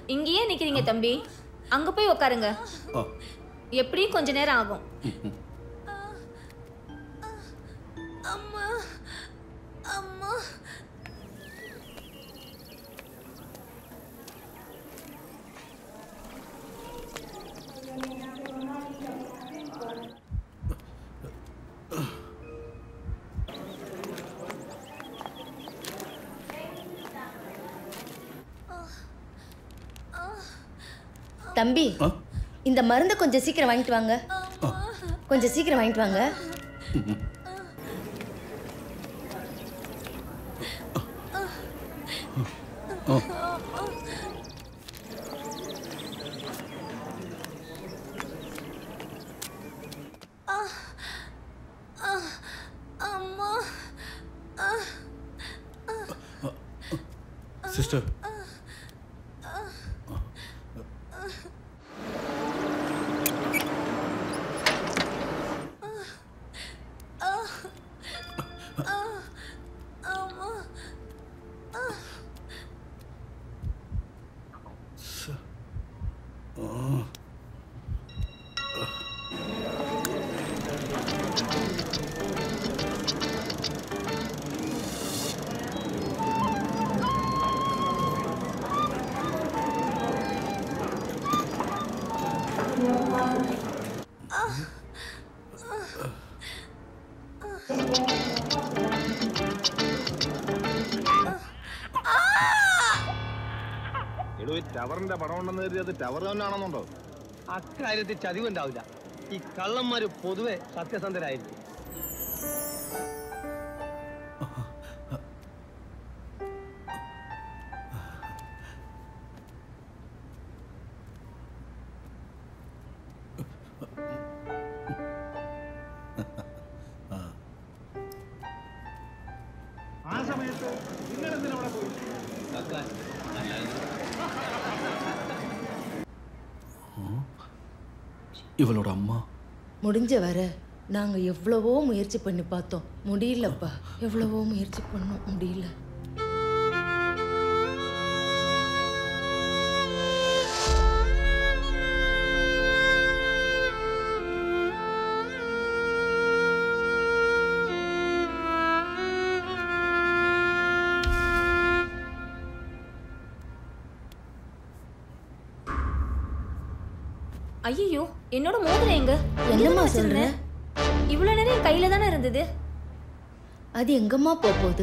இங்கேயே நிக்கிறீங்க தம்பி அங்க போய் உட்காருங்க ஆ எப்படியும் கொஞ்ச நேரம் ஆகும் அம்மா அம்மா தம்பி ஆ இந்த மருந்தை கொஞ்சம் சீக்கிரம் வாங்கிட்டு வாங்க கொஞ்சம் சீக்கிரம் வாங்கிட்டு வாங்க அம்மா சிஸ்டர் அம்மா എടോ ഈ ടവറിന്റെ പടം ഉണ്ടെന്ന് കരുതി അത് ടവർ തന്നെയാണെന്നുണ്ടോ അക്കാര്യത്തിൽ ചതിവുണ്ടാവില്ല ഈ കള്ളന്മാര് പൊതുവെ സത്യസന്ധരായിരിക്കും ആ സമയത്ത് നിങ്ങൾ എന്തിനവിടെ പോയി இவளோட அம்மா முடிஞ்ச வர நாங்க எவ்வளவோ முயற்சி பண்ணி பார்த்தோம் முடியலப்பா எவ்வளவோ முயற்சி பண்ணோம் முடியல ஐயோ என்னோட மோதிரம் எங்க என்னம்மா எதுல வச்சிருந்தேன்? இவ்வளவு நேரம் என் கையில தானே இருந்தது அது எங்கம்மா போப் போகுது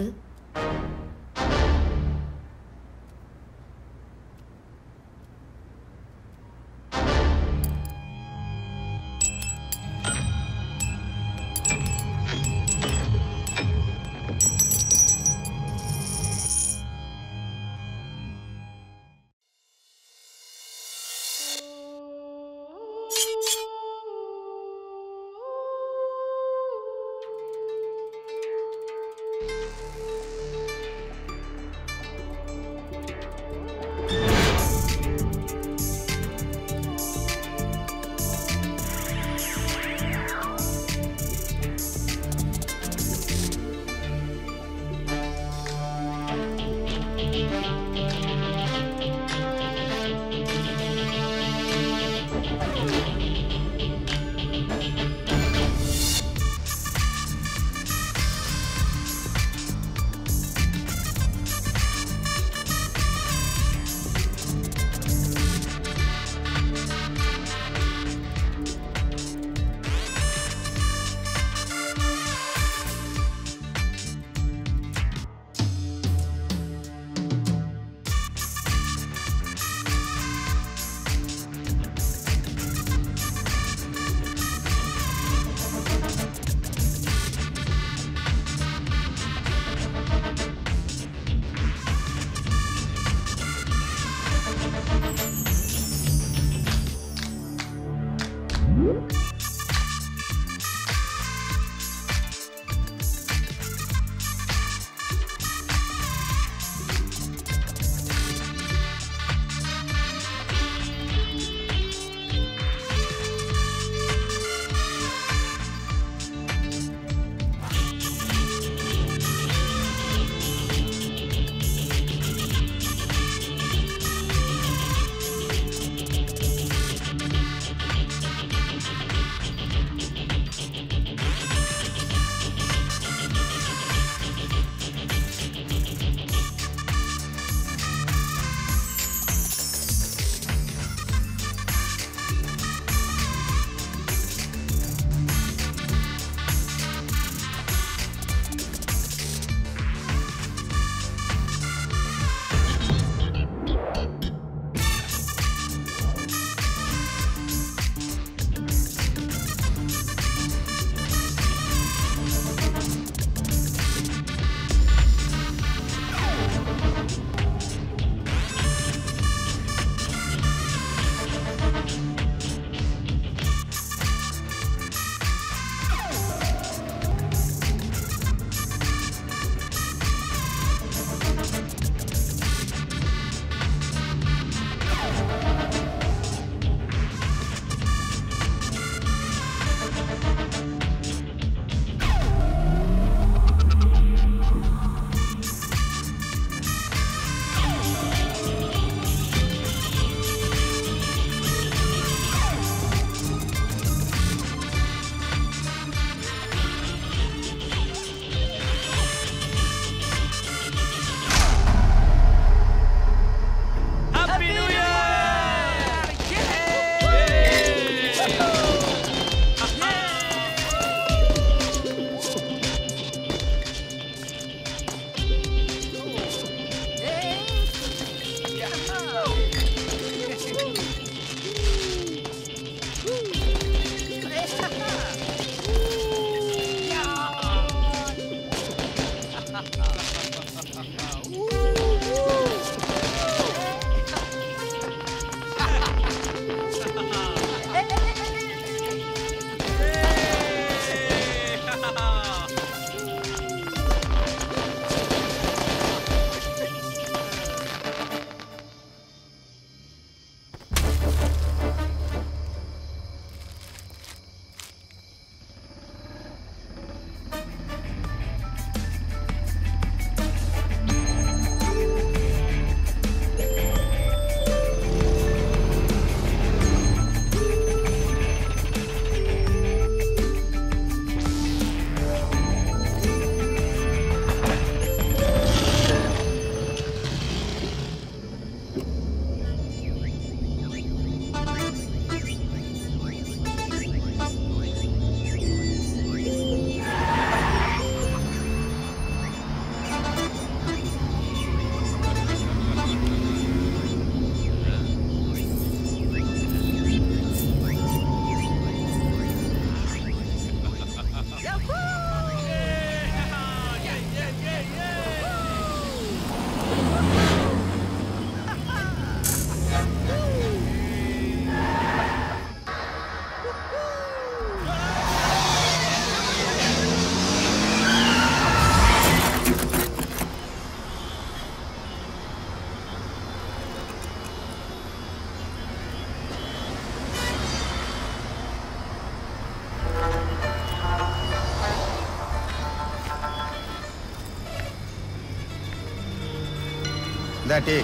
இந்தா டீ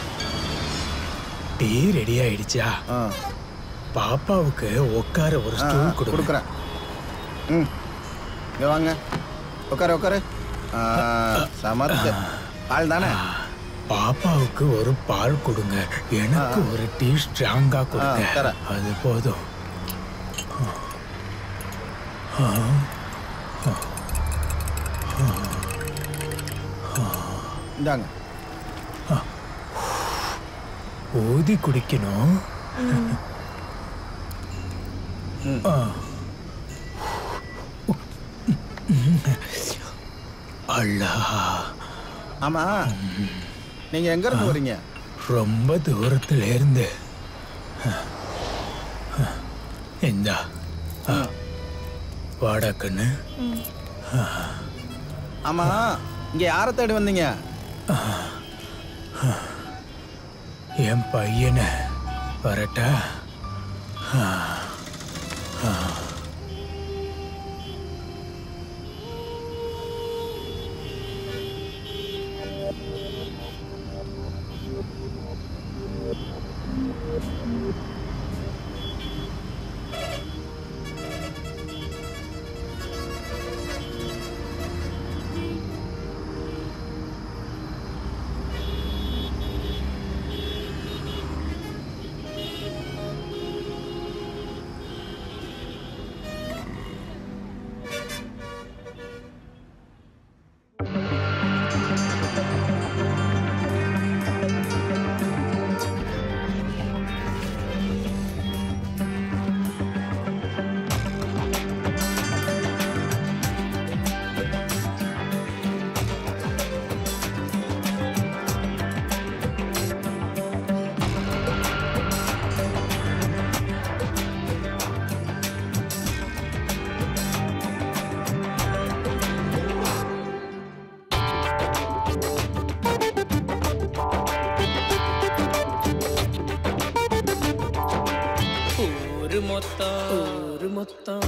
டீ ரெடி ஆயிடுச்சா ஆ பாப்பாவுக்கு உட்கார ஒரு ஆ, ஸ்டூல் கொடுக்குறேன் கொடுக்குறேன் ம் இங்கே வாங்க உட்காரு உட்காரு ஆ, சமத்து ஆள் தானே பாப்பாவுக்கு ஒரு பால் கொடுங்க எனக்கு ஒரு டீ ஸ்ட்ராங்கா கொடுங்க தரேன். அது போதும் இந்தாங்க ஊதி குடிக்கணும் ஆ. அல்லா ஆமா நீங்க எங்க இருந்து வரீங்க ரொம்ப தூரத்துல இருந்து இந்தா ஆ. வாடா கண்ணு ஆமா இங்க யாரை தேடி வந்தீங்க என் பையனை வரட்டா ஊரு மொத்தம் ஊரு மொத்தம்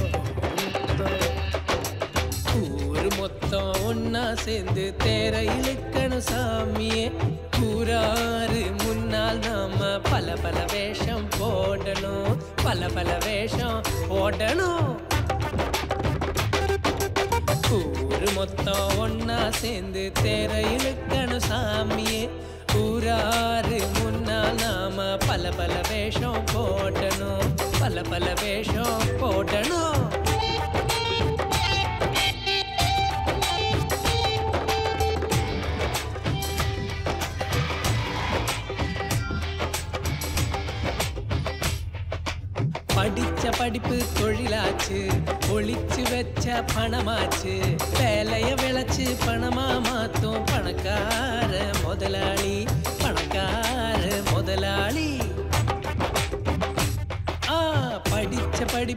ஊரு மொத்தம் ஒன்னா சேர்ந்து தேர இழுக்கணும் சாமியே ஊராறு முன்னால் நாம பல பல வேஷம் போடணும் பல பல வேஷம் போடணும் ஊரு மொத்தம் ஒன்னா சேர்ந்து தேர இழுக்கணும் சாமியே ஊராறு முன்னால் நாம பல பல வேஷம் போடணும் பல பல வேஷம் போடணும் படிச்ச படிப்பு தொழிலாச்சு ஒளிச்சு வச்ச பணமாச்சு வேலைய விளைச்சு பணமா மாத்து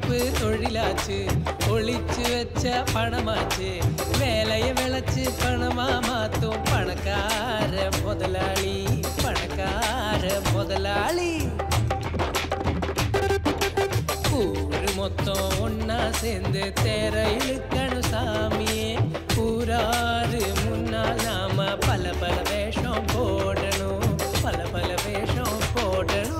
படிப்பு தொழிலாச்சு ஒளிச்சு வச்ச பணமாச்சு வேலைய விளைச்சு பணமா மாத்தும் பணக்கார முதலாளி பணக்கார முதலாளி ஊரு மொத்தம் ஒன்னா சேர்ந்து தேர இழுக்கணும் சாமியே ஊராறு முன்னால் நாம பல பல வேஷம் போடணும் பல பல வேஷம் போடணும்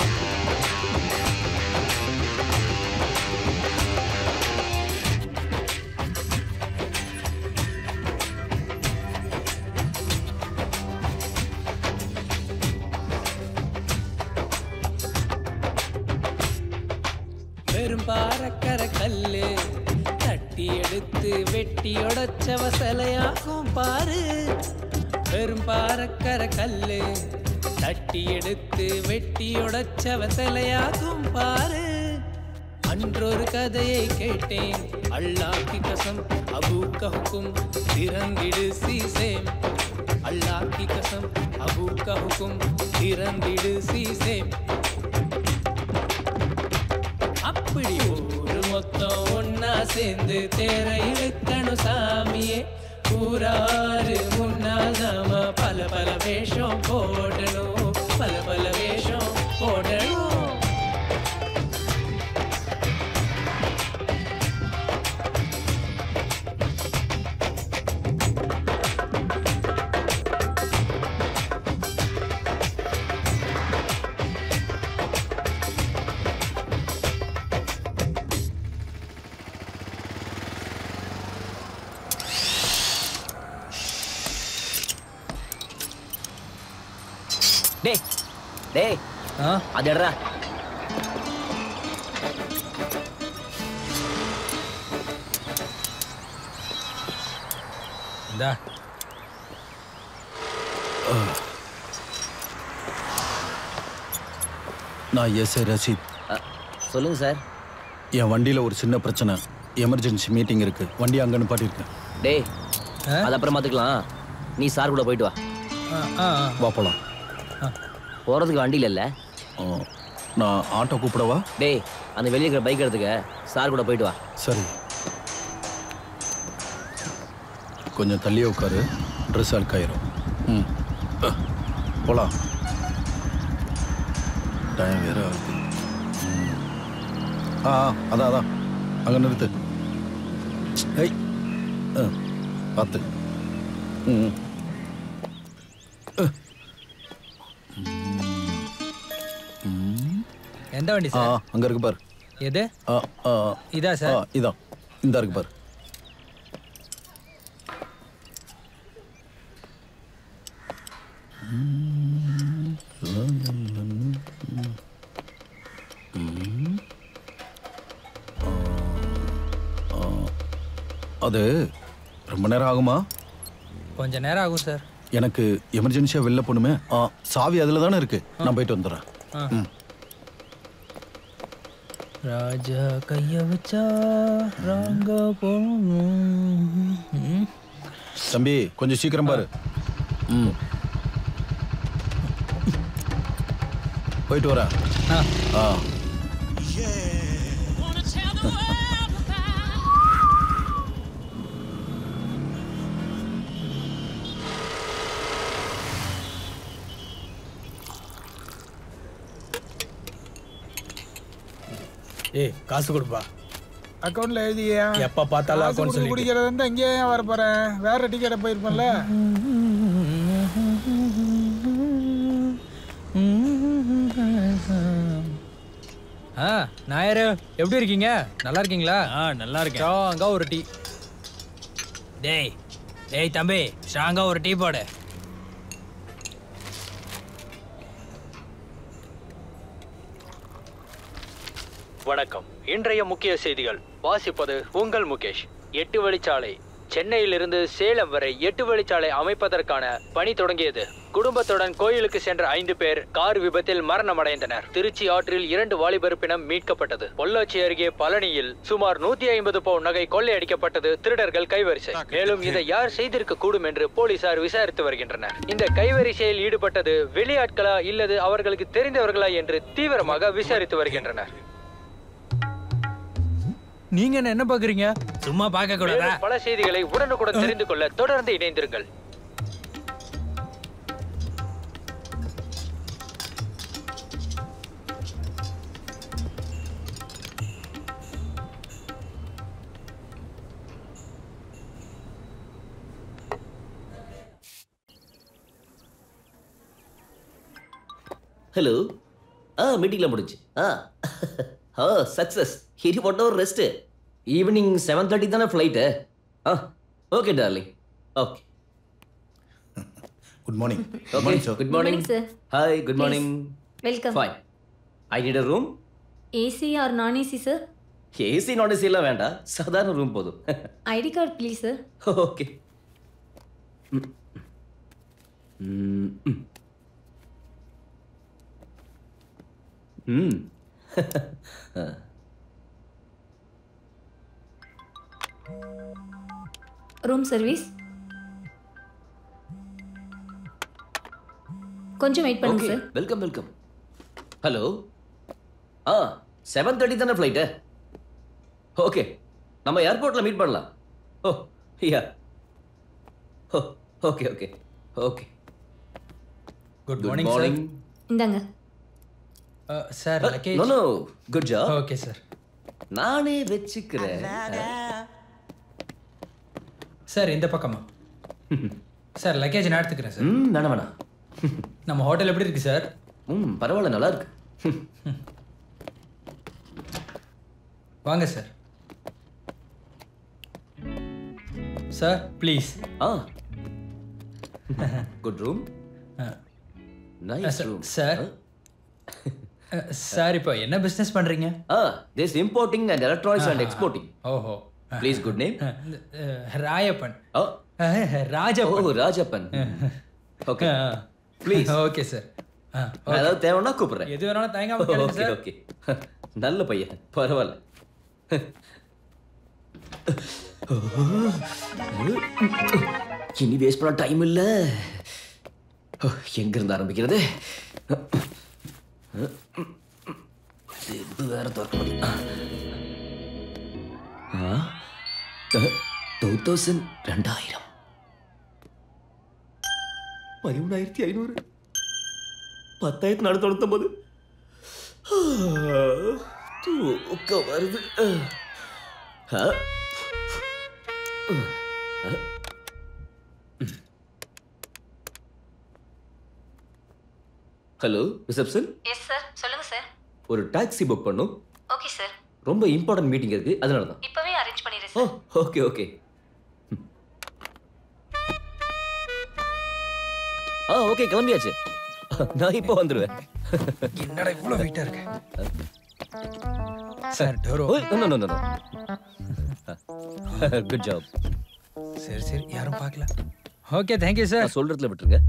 வெறும் பாறக்கர கல்லு தட்டி எடுத்து வெட்டி உடைச்சவ சிலையாகும் பாரு வெறும் பாறக்கர கல்லு தட்டி எடுத்து வெட்டி உடைச்சவ சிலையாகும் பாரு அன்றொரு கதையை கேட்டேன் அல்லாஹ்கி கசம் அபூ கஹுக்கும் திறந்திடு சீசேம் அல்லாஹ்கி கசம் அபூ கஹுக்கும் திறந்திடு சீசேம் அப்படி ஊரு மொத்தம் ஒன்னா சேர்ந்து தேர இழுக்கணும் சாமியே ஊராறு முன்னால் நாம பல பல வேஷம் போடணும் பல பல வேஷம் போடணும் டேய் டேய் அது எடுறா இந்தா நான் எஸ் ரசீத் சொல்லுங்க சார் என் வண்டியில் ஒரு சின்ன பிரச்சனை எமர்ஜென்சி மீட்டிங் இருக்கு வண்டி அங்கே நிப்பாட்டியிருக்கேன் டேய் அது அப்புறம் பார்த்துக்கலாம் நீ சார் கூட போயிட்டு வா வா போலாம் போகிறதுக்கு வண்டி இல்லைல்ல நான் ஆட்டோ கூப்பிடவா டேய் அந்த வெளியே இருக்கிற பைக் எடுத்துக்க சார் கூட போயிட்டு வா சரி கொஞ்சம் தள்ளியே உட்காரு ட்ரெஸ் அழுக்காயிரும் ம் அஹ், போலாம் டைம் வேற ஆகுது ம். ஆ ஆ, அதான் அதான் அங்கே நிறுத்து ஐய் ஆ பார்த்து ம் எந்த வண்டி ஆ சார் அங்கே இருக்கு பாரு எது ஆ ஆ இதா சார்? ஆ இதான் இந்த இருக்கு பாரு அது ரொம்ப நேரம் ஆகுமா கொஞ்ச நேரம் ஆகும் சார் எனக்கு எமர்ஜென்சியாக வெளில போகணுமே ஆ சாவி அதில் தானே இருக்கு நான் போயிட்டு வந்துடுறேன் ஆ. ம் ராஜா கைய வச்சா ராங்க போகணும் தம்பி கொஞ்சம் சீக்கிரம் பாரு ம் போயிட்டு வரேன் ஆ ஏய் காசு கொடுப்பா அக்கௌண்ட்ல எழுதியா எப்ப பார்த்தாலும் காசு account கொடுத்து சொல்லிட்டு. குடிக்கிறது இருந்தா இங்கே ஏன் வர போறேன் வேற டிக்கெட்டை போயிருப்பேன்ல ஆ நாயரு எப்படி இருக்கீங்க நல்லா இருக்கீங்களா ஆ நல்லா இருக்கேன் அங்க ஒரு டீ டேய் டேய் தம்பி ஸ்ட்ராங்கா ஒரு டீ போடு வணக்கம் இன்றைய முக்கிய செய்திகள் வாசிப்பது உங்கள் முகேஷ் எட்டு வழிச்சாலை சென்னையிலிருந்து சேலம் வரை எட்டு வழிச்சாலை அமைப்பதற்கான பணி தொடங்கியது குடும்பத்துடன் கோயிலுக்கு சென்ற ஐந்து பேர் கார் விபத்தில் மரணமடைந்தனர் திருச்சி ஆற்றில் இரண்டு வாலிபர் பிணம் மீட்கப்பட்டது பொள்ளாச்சி அருகே பழனியில் சுமார் நூத்தி ஐம்பது பவுன் நகை கொள்ளையடிக்கப்பட்டது திருடர்கள் கைவரிசை மேலும் இதை யார் செய்திருக்க கூடும் என்று போலீசார் விசாரித்து வருகின்றனர் இந்த கைவரிசையில் ஈடுபட்டது வெளியாட்களா இல்லது அவர்களுக்கு தெரிந்தவர்களா என்று தீவிரமாக விசாரித்து வருகின்றனர் நீங்க என்ன என்ன பாக்குறீங்க சும்மா பார்க்க கூடாதா மேலும் பல செய்திகளை உடனுக்குடன் தெரிந்து கொள்ள தொடர்ந்து இணைந்திருங்கள் ஹலோ ஆ மீட்டிங்கில் முடிஞ்சு ஆ ஆ சக்ஸஸ் இனி one hour rest evening seven thirty தானே ஃப்ளைட்டு ஆ okay darling okay good morning okay good morning sir. Hi good morning welcome fine I need a room AC or non AC sir AC non AC எல்லாம் வேண்டாம் சாதாரண room போதும் ID card please sir okay ம் ம் ம் room service கொஞ்சம் wait பண்ணுங்க okay sir welcome welcome hello ஆ செவன் தேர்ட்டி தானே ஃப்ளைட்டு ஓகே நம்ம ஏர்போர்ட்டில் மீட் பண்ணலாம் oh yeah oh okay okay okay good good morning morning இந்தாங்க sir luggage no no good job okay sir நானே வச்சுக்கிறேன் சார் இந்த பக்கமா சார் லக்கேஜ் நான் எடுத்துக்கிறேன் சார் ம் வேணாம் வேணாம் நம்ம ஹோட்டல் எப்படி இருக்கு சார் ம் பரவாயில்ல நல்லா இருக்கு வாங்க சார் சார் ப்ளீஸ் ஆ good room nice room sir sir இப்போ என்ன பிஸ்னஸ் பண்றீங்க ஆ this importing and electronics and exporting ஓஹோ ப்ளீஸ் குட் நேம் ராயப்பன் ஓ ராஜப்பன் ஓ Rajappan okay please okay sir ஏதாவது தேவைன்னா கூப்பிடுறேன் எது வேணாலும் தயங்காம கேளுங்க ஓகே சார் ஓகே நல்ல பையன் பரவாயில்ல இனி வேஸ்ட் பண்ண டைம் இல்ல எங்க இருந்து ஆரம்பிக்கிறது இது வேற திறக்க முடியும் டூ தௌசண்ட் ரெண்டாயிரம் பதிமூணாயிரத்தி ஐநூறு பத்தாயிரத்தி நானூத்தி தொண்ணூத்தொன்பது தூக்கம் வருது ஆ. ஆ. ஹலோ ரிசப்ஷன் எஸ் சார் சொல்லுங்க சார் ஒரு டாக்ஸி புக் பண்ணும் ஓகே சார் ரொம்ப இம்பார்ட்டன்ட் மீட்டிங் இருக்கு அதனால தான் இப்பவே அரேஞ்ச் பண்ணிடுறேன் ஓ சார் ஓகே ஓகே ஆ ஓகே கிளம்பியாச்சு நான் இப்போ வந்துடுவேன் என்னடா இவ்வளோ வெயிட்டா இருக்கு sir door no no no good job சரி சரி யாரும் பார்க்கல ஓகே தேங்க்யூ சார் சொல்றதுல விட்டுருங்க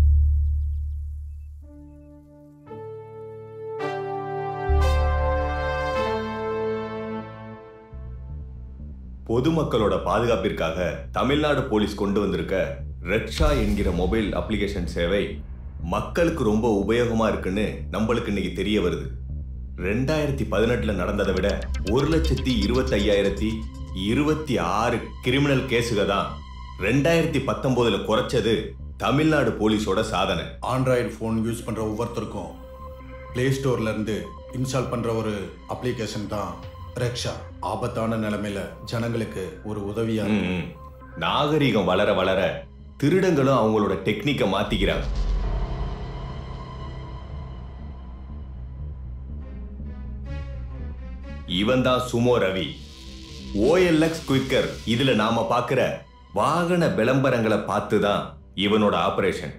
பொதுமக்களோட பாதுகாப்பிற்காக தமிழ்நாடு போலீஸ் கொண்டு வந்திருக்க ரெட்ஷா என்கிற மொபைல் அப்ளிகேஷன் சேவை மக்களுக்கு ரொம்ப உபயோகமா இருக்குன்னு நம்மளுக்கு இன்னைக்கு தெரிய வருது ரெண்டாயிரத்தி பதினெட்டுல நடந்ததை விட ஒரு லட்சத்தி இருபத்தையாயிரத்தி இருபத்தி ஆறு கிரிமினல் கேஸுக தான் ரெண்டாயிரத்தி பத்தொன்பதுல குறைச்சது தமிழ்நாடு போலீஸோட சாதனை ஆண்ட்ராய்டு ஃபோன் யூஸ் பண்ணுற ஒவ்வொருத்தருக்கும் ப்ளே ஸ்டோர்லேருந்து இன்ஸ்டால் பண்ணுற ஒரு அப்ளிகேஷன் தான் ரெக்ஷா ஆபத்தான நிலைமையில ஜனங்களுக்கு ஒரு உதவியா ம், ம். நாகரிகம் வளர வளர திருடங்களும் அவங்களோட டெக்னிக்கை மாத்திக்கிறாங்க இவன் தான் சுமோ ரவி ஓஎல்எக்ஸ் குவிக்கர் இதுல நாம பார்க்கிற வாகன விளம்பரங்களை பார்த்து தான் இவனோட ஆபரேஷன்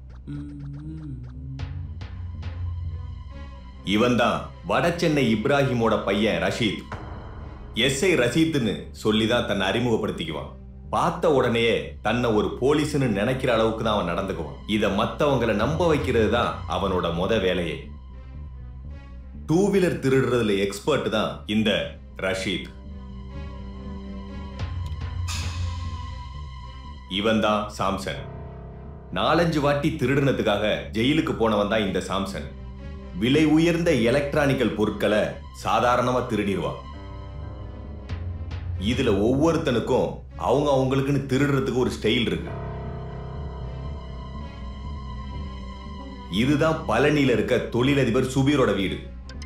இவன் தான் வடசென்னை இப்ராஹிமோட பையன் ரஷீத் எஸ்ஐ ரசீத்னு சொல்லி தான் தன்னை அறிமுகப்படுத்திக்குவான் பார்த்த உடனேயே தன்னை ஒரு போலீஸ்னு நினைக்கிற அளவுக்கு தான் அவன் நடந்துக்குவான் இதை மத்தவங்களை நம்ப வைக்கிறது தான் அவனோட முத வேலையே டூ வீலர் திருடுறதுல எக்ஸ்பர்ட் தான் இந்த ரஷீத் இவன் தான் சாம்சன் நாலஞ்சு வாட்டி திருடுனதுக்காக ஜெயிலுக்கு போனவன் தான் இந்த சாம்சன் விலை உயர்ந்த எலக்ட்ரானிக்கல் பொருட்களை சாதாரணமா திருடிடுவான் இதுல ஒவ்வொருத்தனுக்கும் அவங்க அவங்களுக்குன்னு திருடுறதுக்கு ஒரு ஸ்டைல் இருக்கு இதுதான் பழனியில இருக்க தொழிலதிபர் சுபீரோட வீடு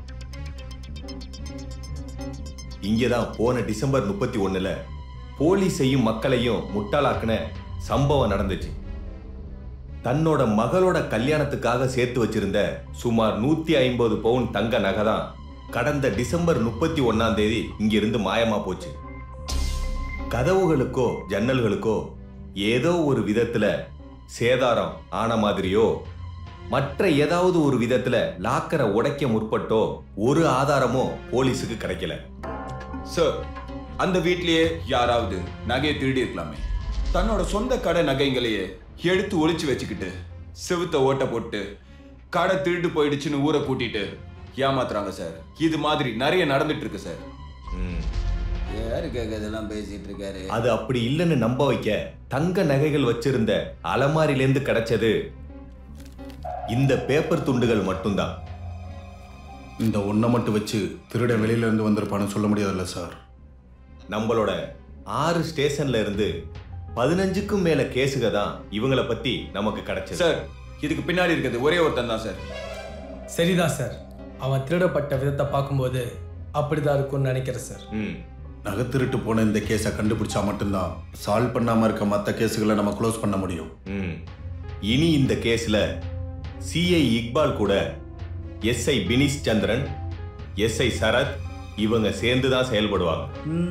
இங்கதான் போன டிசம்பர் முப்பத்தி ஒண்ணுல போலீஸையும் மக்களையும் முட்டாளாக்குன சம்பவம் நடந்துச்சு தன்னோட மகளோட கல்யாணத்துக்காக சேர்த்து வச்சிருந்த சுமார் நூத்தி ஐம்பது பவுன் தங்க நகை தான் கடந்த டிசம்பர் முப்பத்தி ஒன்னாம் தேதி இங்கிருந்து மாயமா போச்சு கதவுகளுக்கோ ஜன்னல்களுக்கோ ஏதோ ஒரு விதத்துல சேதாரம் ஆன மாதிரியோ மற்ற ஏதாவது ஒரு விதத்துல லாக்கரை உடைக்க முற்பட்டோ ஒரு ஆதாரமும் போலீஸுக்கு கிடைக்கல சார் அந்த வீட்லயே யாராவது நகையை திருடி இருக்கலாமே தன்னோட சொந்த கடை நகைங்களையே எடுத்து ஒளிச்சு வச்சுக்கிட்டு செவுத்த ஓட்ட போட்டு கடை திருட்டு போயிடுச்சுன்னு ஊரை கூட்டிட்டு ஏமாத்துறாங்க சார் இது மாதிரி நிறைய நடந்துட்டு இருக்கு சார் யாரு கேட்க இதெல்லாம் பேசிட்டு இருக்காரு அது அப்படி இல்லைன்னு நம்ப வைக்க தங்க நகைகள் வச்சிருந்த அலமாரிலேருந்து கிடைச்சது இந்த பேப்பர் துண்டுகள் மட்டும்தான் இந்த ஒன்றை மட்டும் வச்சு திருட வெளியில இருந்து வந்திருப்பான்னு சொல்ல முடியாதுல்ல சார் நம்மளோட ஆறு ஸ்டேஷன்ல இருந்து பதினஞ்சுக்கும் மேல கேஸுக தான் இவங்கள பத்தி நமக்கு கிடைச்சது சார் இதுக்கு பின்னாடி இருக்கிறது ஒரே ஒருத்தன் தான் சார் சரிதான் சார் அவன் திருடப்பட்ட விதத்தை பார்க்கும்போது அப்படிதான் இருக்கும்னு நினைக்கிறேன் சார் நகை திருட்டு போன இந்த கேஸை கண்டுபிடிச்சா மட்டும்தான் சால்வ் பண்ணாம இருக்க மற்ற கேஸுகளை நம்ம க்ளோஸ் பண்ண முடியும் ம். இனி இந்த கேஸ்ல சிஐ இக்பால் கூட எஸ்ஐ பினிஷ் சந்திரன் எஸ்ஐ சரத் இவங்க சேர்ந்து தான் செயல்படுவாங்க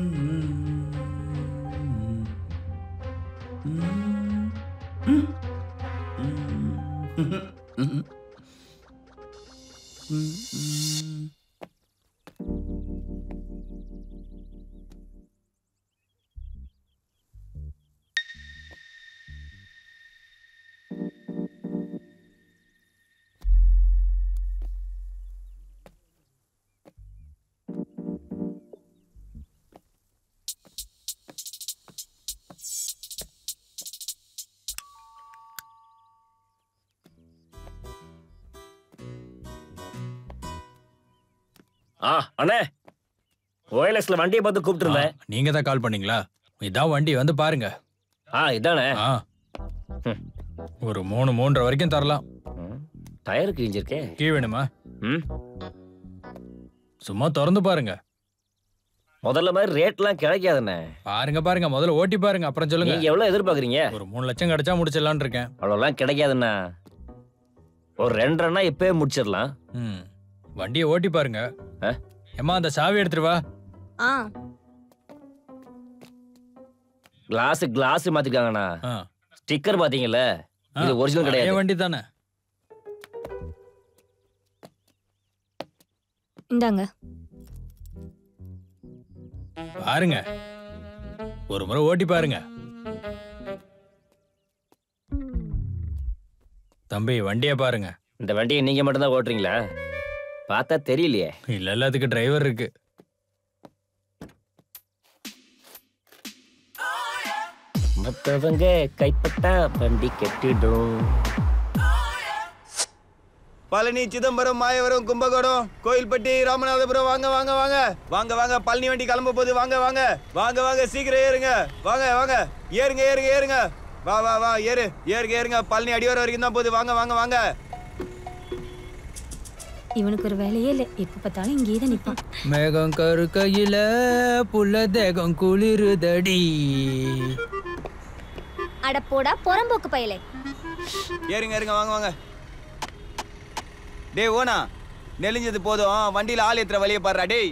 ஆ அண்ணே ஓஎல்எக்ஸ்ல வண்டியை பார்த்து கூப்பிட்டு இருந்தேன் நீங்க தான் கால் பண்ணீங்களா இதான் வண்டி வந்து பாருங்க ஆ இதானே ஆ ஒரு மூணு மூன்றரை வரைக்கும் தரலாம் டயர் கிழிஞ்சிருக்கே கீ வேணுமா ம் சும்மா திறந்து பாருங்க முதல்ல மாதிரி ரேட்லாம் கிடைக்காதுண்ணே பாருங்க பாருங்க முதல்ல ஓட்டி பாருங்க அப்புறம் சொல்லுங்க நீங்க எவ்வளவு எதிர்பார்க்கறீங்க ஒரு மூணு லட்சம் கிடைச்சா முடிச்சிடலாம்னு இருக்கேன் அவ்வளோலாம் கிடைக்காதுண்ணா ஒரு ரெண்டரைனா இப்பவே முடிச்சிடலாம் ம் வண்டியை ஓட்டி பாருங்க ஏம்மா அந்த சாவி எடுத்துட்டு வா ஆ கிளாஸ் கிளாஸ் மாத்திருக்காங்கண்ணா ஸ்டிக்கர் பாத்தீங்கல்ல இது ஒரிஜினல் பழைய கிடையாது வண்டி தானே இந்தாங்க பாருங்க ஒரு முறை ஓட்டி பாருங்க தம்பி வண்டியை பாருங்க இந்த வண்டியை நீங்க மட்டும்தான் ஓட்டுறீங்களா பார்த்தா தெரியலையே இல்ல இல்ல அதுக்கு டிரைவர் இருக்கு மத்தவங்க கைப்பட்டா வண்டி கெட்டிடும் பழனி சிதம்பரம் மாயவரம் கும்பகோணம் கோயில்பட்டி ராமநாதபுரம் வாங்க வாங்க வாங்க வாங்க வாங்க பழனி வண்டி கிளம்ப போகுது வாங்க வாங்க வாங்க வாங்க சீக்கிரம் ஏறுங்க வாங்க வாங்க ஏறுங்க ஏறுங்க ஏறுங்க வா வா வா ஏறு ஏறுங்க ஏறுங்க பழனி அடிவாரம் வரைக்கும் தான் போகுது வாங்க வாங்க வாங்க இவனுக்கு ஒரு வேலையே இல்லை எப்ப பார்த்தாலும் இங்கேயே தான் நிப்பான் மேகம் கரு கையில புள்ள தேகம் குளிருதடி அட போடா புறம்போக்கு பயலே ஏறுங்க ஏறுங்க வாங்க வாங்க டேய் ஓனா நெலிஞ்சது போதும் வண்டியில ஆள் ஏத்துற வழியை பாருடா டேய்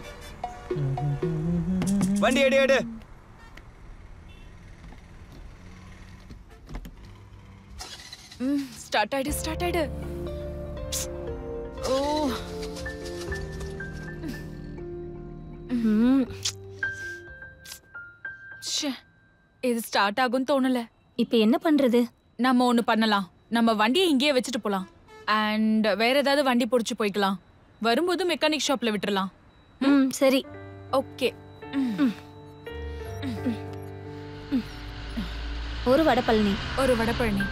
வண்டி எடு எடு ஸ்டார்ட் ஆயிடு ஸ்டார்ட் ஆயிடு ஓ ம். ச்சே, இது ஸ்டார்ட் ஆகும்னு தோணல இப்போ என்ன பண்றது நம்ம ஒண்ணு பண்ணலாம் நம்ம வண்டியை இங்கேயே வச்சுட்டு போலாம் அண்ட் வேற ஏதாவது வண்டி பிடிச்சு போய்க்கலாம் வரும்போது மெக்கானிக் ஷாப்ல விட்டுறலாம் ம் சரி ஓகே ஒரு வடை பழனி ஒரு வடபழனி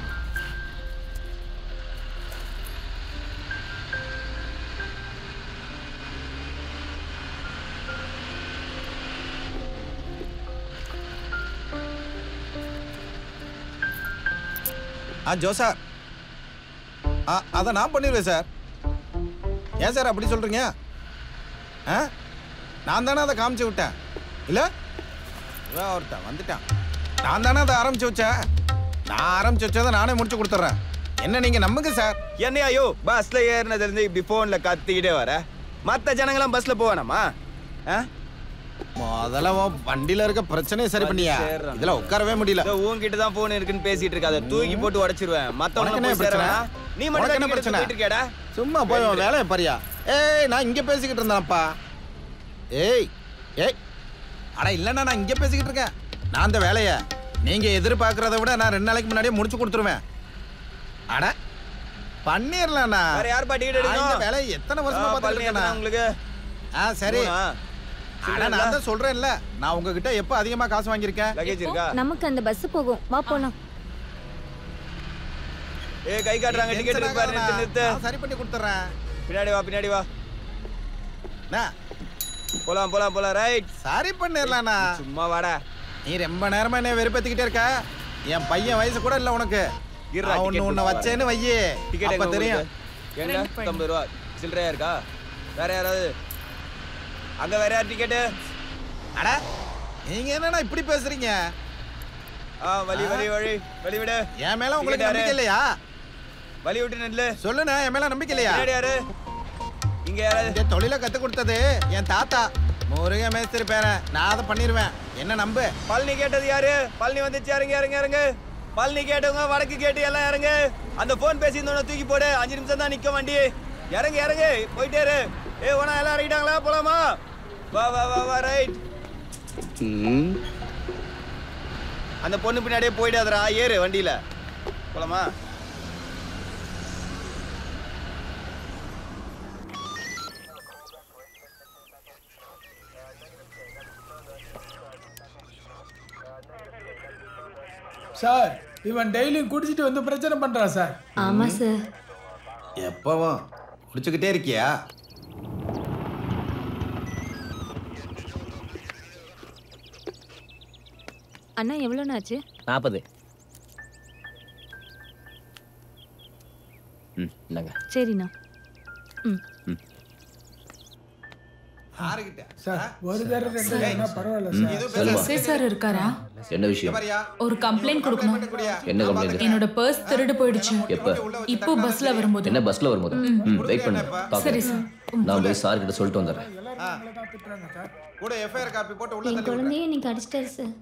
ஆ ஜோ சார் ஆ அதை நான் பண்ணிடுவேன் சார் ஏன் சார் அப்படி சொல்கிறீங்க ஆ நான் தானே அதை காமிச்சு விட்டேன் இல்லை இவன் ஒருத்தன் வந்துட்டான் நான் தானே அதை ஆரம்பிச்சு வச்சேன் நான் ஆரம்பிச்சு வச்சதை நானே முடிச்சு கொடுத்துட்றேன் என்ன நீங்கள் நம்புங்க சார் என்னையா ஐயோ பஸ்ல ஏறினதுல இருந்து இப்படி போன்ல கத்திக்கிட்டே வர மத்த ஜனங்களாம் பஸ்ல போவானாமா ஆ? முதல்ல உன் வண்டியில இருக்க பிரச்சனையை சரி பண்ணியா சேர்றான். இதுல உட்காரவே முடியல இதோ உன்கிட்ட தான் போன் இருக்குன்னு பேசிட்டு இருக்காத தூக்கி போட்டு உடைச்சிருவேன் உனக்கு மத்தவங்க என்ன போய் பிரச்சனை சேரா நீ மட்டும் உனக்கு என்ன தான் பிரச்சனை போயிட்டு இருக்கேடா சும்மா போய் உன் வேலையை பாரியா ஏய் நான் இங்க பேசிக்கிட்டு இருந்தேன்ப்பா ஏய் ஏய் அட இல்லைண்ணா நான் இங்க பேசிக்கிட்டு இருக்கேன் நான் அந்த வேலையை நீங்க எதிர்பார்க்கறத விட நான் ரெண்டு நாளைக்கு முன்னாடியே முடிச்சு கொடுத்துருவேன் அட பண்ணிடலாண்ணா வேற யார் டிக்கெட் நான் இந்த எடுக்கணும் வேலையை எத்தனை வருஷமா ஆ, பார்த்துட்டு பழனி இருக்கேண்ணா எத்தனை உங்களுக்கு ஆ சரி மூணா? அட நான் தான் சொல்றேன்ல நான் உங்ககிட்ட எப்போ அதிகமா காசு வாங்கியிருக்கேன் லக்கேஜ் இருக்கா நமக்கு அந்த பஸ் போகும் வா போலாம் ஏ கை காட்டுறாங்க டிக்கெட் இருக்கு பாரு நிறுத்து நிறுத்து நான் சரி பண்ணி கொடுத்துறேன் பின்னாடி வா பின்னாடி வா அண்ணா, போலாம் போலாம் போலாம் ரைட் சரி பண்ணிடலாண்ணா சும்மா வாடா நீ ரொம்ப நேரமா என்ன வெறுப்பேத்திக்கிட்டே இருக்க என் பையன் வயசு கூட இல்ல உனக்கு இருடா, நான் ஒண்ணு ticket உன்னை கொடுத்து வச்சேன்னு வையே டிக்கெட் அப்ப தெரியும் எங்க ஐம்பது ரூபா சில்லறையா இருக்கா வேற யாராவது அங்க வேற யார் டிக்கெட்டு அட நீங்க என்னண்ணா இப்படி பேசுறீங்க ஆ வழி வழி வழி வழி விடு என் மேல உங்களுக்கு Ticket யாரு? நம்பிக்கை இல்லையா வழி விட்டு நில்லு சொல்லுண்ணே என் மேல நம்பிக்கை இல்லையா பின்னாடி யாரு இங்க யாராவது இந்த தொழிலை கத்து கொடுத்தது என் தாத்தா முருக மேஸ்திரி பேரன் நான் அதை பண்ணிடுவேன் என்ன நம்பு பழனி கேட்டது யாரு பழனி வந்துச்சு இறங்க இறங்க இறங்க பழனி கேட்டவங்க வடக்கு கேட்டு எல்லாம் இறங்க அந்த போன் பேசியிருந்தோட தூக்கி போடு அஞ்சு நிமிஷம் தான் நிக்க வண்டி இறங்கு இறங்கு போயிட்டே இரு ஏ உனா எல்லாம் இறங்கிட்டாங்களா போலாமா வா வா வா வா ரைட் அந்த பொண்ணு பின்னாடியே போயிடாதடா ஏறு வண்டியில போலாமா சார் இவன் டெய்லியும் குடிச்சிட்டு வந்து பிரச்சனை பண்றான் சார் ஆமா சார் எப்பவும் குடிச்சுக்கிட்டே இருக்கியா அண்ணா எவ்வளோண்ணா ஆச்சு நாற்பது ம் இந்தாங்க சரிண்ணா ம் யாருகிட்ட சார் ஒரு தடவை ரெண்டு தடவை பரவாயில்ல சார் சொல்லுமா எஸ்ஐ சார் இருக்காரா என்ன விஷயம் ஒரு கம்ப்ளைண்ட் கொடுக்கணும் என்ன கம்ப்ளைண்ட் என்னோட பர்ஸ் திருடு போயிடுச்சு எப்ப இப்போ பஸ்ல வரும்போது என்ன பஸ்ல வரும்போது ம் வெயிட் பண்ணு சரி பார்க்கறேன். சார் நான் போய் சார் கிட்ட சொல்லிட்டு வந்துடுறேன் கூட எஃப்ஐஆர் காப்பி போட்டு உள்ள என் தள்ளி விடு. குழந்தைய இன்னைக்கு அடிச்சிட்டாரு சார்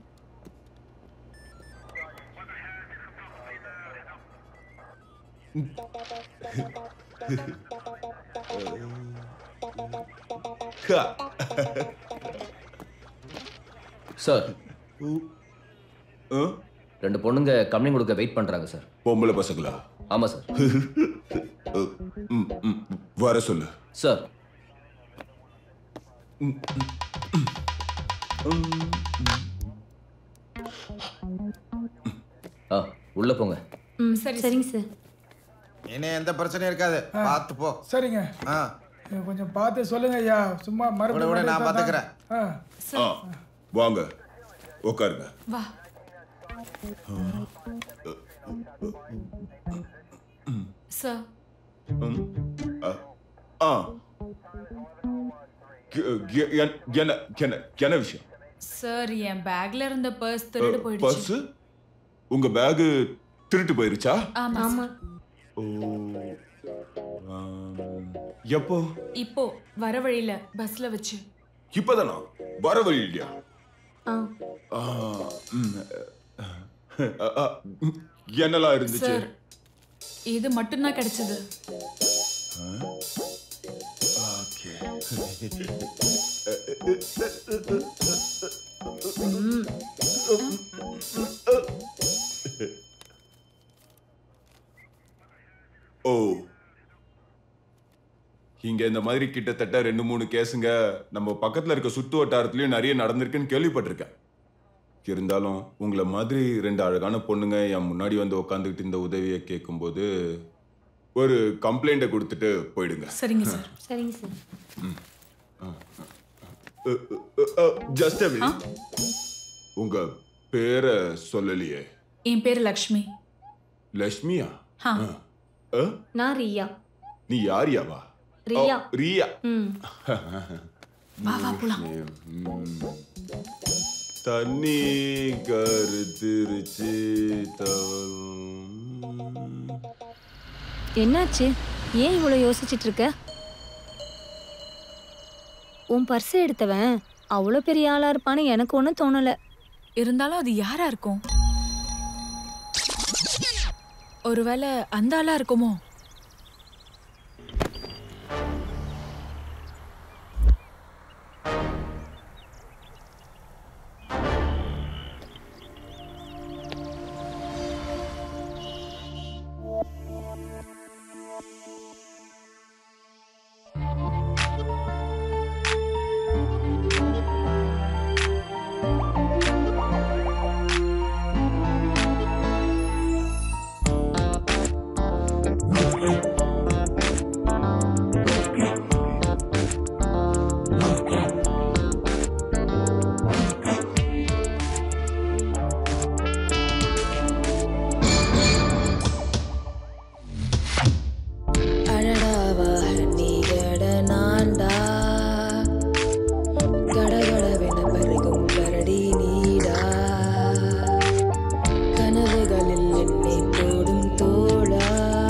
சார் ரெண்டு பொண்ணுங்க கம்ப்ளைண்ட் கொடுக்க வெயிட் பண்றாங்க சார் பொம்பளை பசங்களா ஆமா சார் ம், ம், வர சொல்லு சார் ஆ உள்ள போங்க ம் சரிங்க சார் இனி எந்த பிரச்சனையும் இருக்காது பார்த்து போ சரிங்க ஆ இதை கொஞ்சம் பார்த்து சொல்லுங்க ஐயா சும்மா விடு, விடு, நான் மறுபடியும் பார்த்துக்கிறேன். ஆ ஆ வாங்க உட்காருங்க வா சார் ம், ஆ, ஆ கெ- கெ- என்- என்ன என்ன என்ன விஷயம் சார் என் பேக்ல இருந்த பர்ஸ் திருடு போயிடுச்சு பர்ஸ் உங்க பேகு திருட்டு போயிருச்சா ஆமா ஆமா ஓ ஆம், எப்போ இப்போ வர வழியில பஸ்ல வச்சு இப்பதானா வர வழி இல்லையா ஆ ஆ, ம், அ, அ, ம், என்னெல்லாம் இருந்துச்சு சார் இது மட்டும்தான் கிடைச்சது ஓகே ஓ இங்க இந்த மாதிரி கிட்டத்தட்ட ரெண்டு மூணு கேஸுங்க நம்ம பக்கத்துல இருக்க சுத்து வட்டாரத்துலயும் நிறைய நடந்திருக்குன்னு கேள்விப்பட்டிருக்கேன் இருந்தாலும் உங்களை மாதிரி ரெண்டு அழகான பொண்ணுங்க என் முன்னாடி வந்து உட்காந்துக்கிட்டு இந்த உதவியை கேட்கும்போது ஒரு கம்ப்ளைண்ட்டை கொடுத்துட்டு போயிடுங்க சரிங்க சார் சரிங்க சார் ஜஸ்ட் உங்க பேரை சொல்லலையே என் பேர் லக்ஷ்மி லட்சுமியா ஆ. அ? நான் ரியா நீ யாரியாவா ரியா. ஓ, ரியா ம் வா வா போலாம் ம். தண்ணி கருத்திருச்சு தவறும் என்னாச்சு ஏன் இவ்வளோ யோசிச்சிட்டு இருக்க உன் பர்ஸ் எடுத்தவன் அவ்வளோ பெரிய ஆளா இருப்பான்னு எனக்கு ஒன்றும் தோணல இருந்தாலும் அது யாரா இருக்கும் ஒருவேளை அந்த ஆளா இருக்குமோ அழடாவா நீகட நான்டா கடகடவென பருகும் கரடி நீடா கனவுகளில் என்னை போடும் தோழா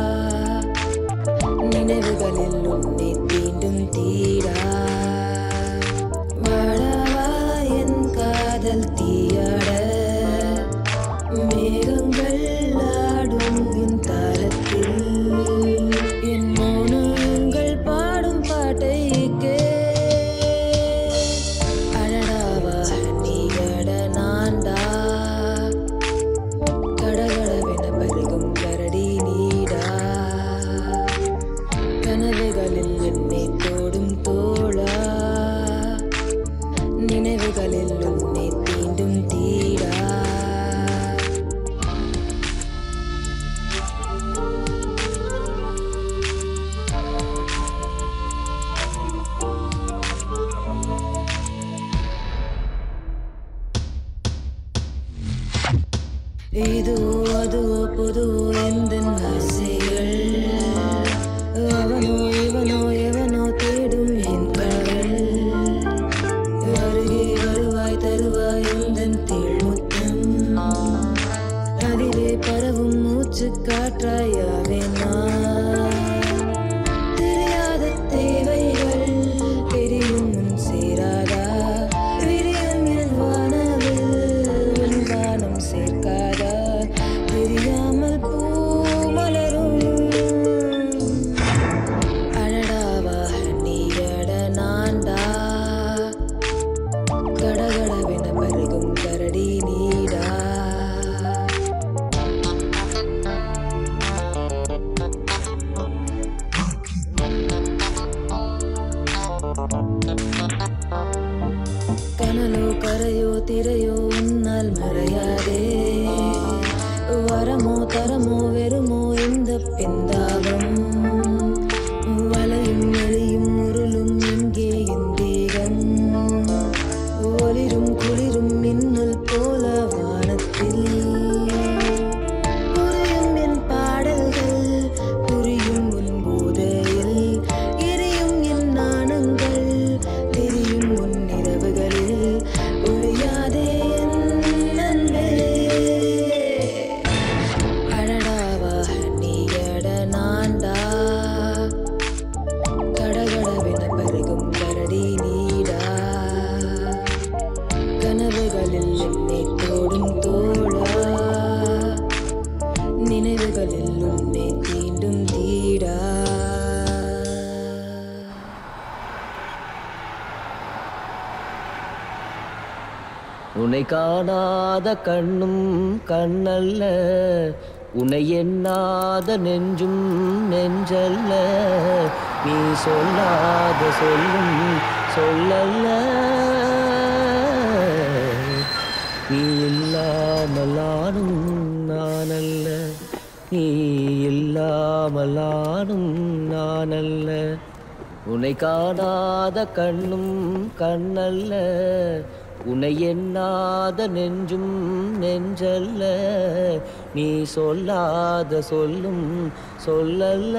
நினைவுகளில் உன்னை தீண்டும் தீடா வாழவா என் காதல் தீயாட மேகங்கள் ஆடும் என் தாரத்தில் என் மௌனங்கள் பாடும் பாட்டை கே அழடாவா நீகட நான்டா கடகடவென பருகும் கரடி நீடா கனவுகளில் என்னை தோடும் தோழா நினைவுகளில் உன்னை தீண்டும் தீடா இதுவோ அதுவோ பொதுவோ எந்த ஆசைகள் அவனோ இவனோ எவனோ தேடும் என் காதல் அருகே வருவாய் தருவாய் எந்த தேழ்முத்தம் அதிலே பரவும் மூச்சு காற்றாயாவே நான் தெரியாத தேவைகள் தெரியும் முன் சேராதா விரியும் என் வானவில் உன் வானம் சேர்க்காதா தெரியாமல் பூ மலரும் அழடாவா நீகட நான்டா கடகடவென பருகும் கரடி நீடா கனலோ கரையோ திரையோ உன்னால் மறையாதே வரமோ தரமோ வெறுமோ இந்த பிந்தாகம் வலையும் நெளியும் உருளும் இங்கே என் தேகம் ஒளிரும் குளிரும் மின்னல் போல வானத்தில் புரியும் என் பாடல்கள் புரியும் உன் போதையில் எரியும் என் நாணங்கள் தெரியும் உன் இரவுகளில் ஒழியாதே என் நண்பே அழடாவா நீயட நான்டா கடகடவென பருகும் கரடி நீடா கனவுகளில் என்னை தோடும் தோழா நினைவுகளில் உன்னை தீண்டும் தீடா உன்னை காணாத கண்ணும் கண்ணல்ல உன்னை எண்ணாத நெஞ்சும் நெஞ்சல்ல நீ சொல்லாத சொல்லும் சொல்லல்ல நீ இல்லாமல் நானும் நானல்ல நீ இல்லாமல் நானும் நானல்ல உன்னை காணாத கண்ணும் கண்ணல்ல உன்னை எண்ணாத நெஞ்சும் நெஞ்சல்ல நீ சொல்லாத சொல்லும் சொல்லல்ல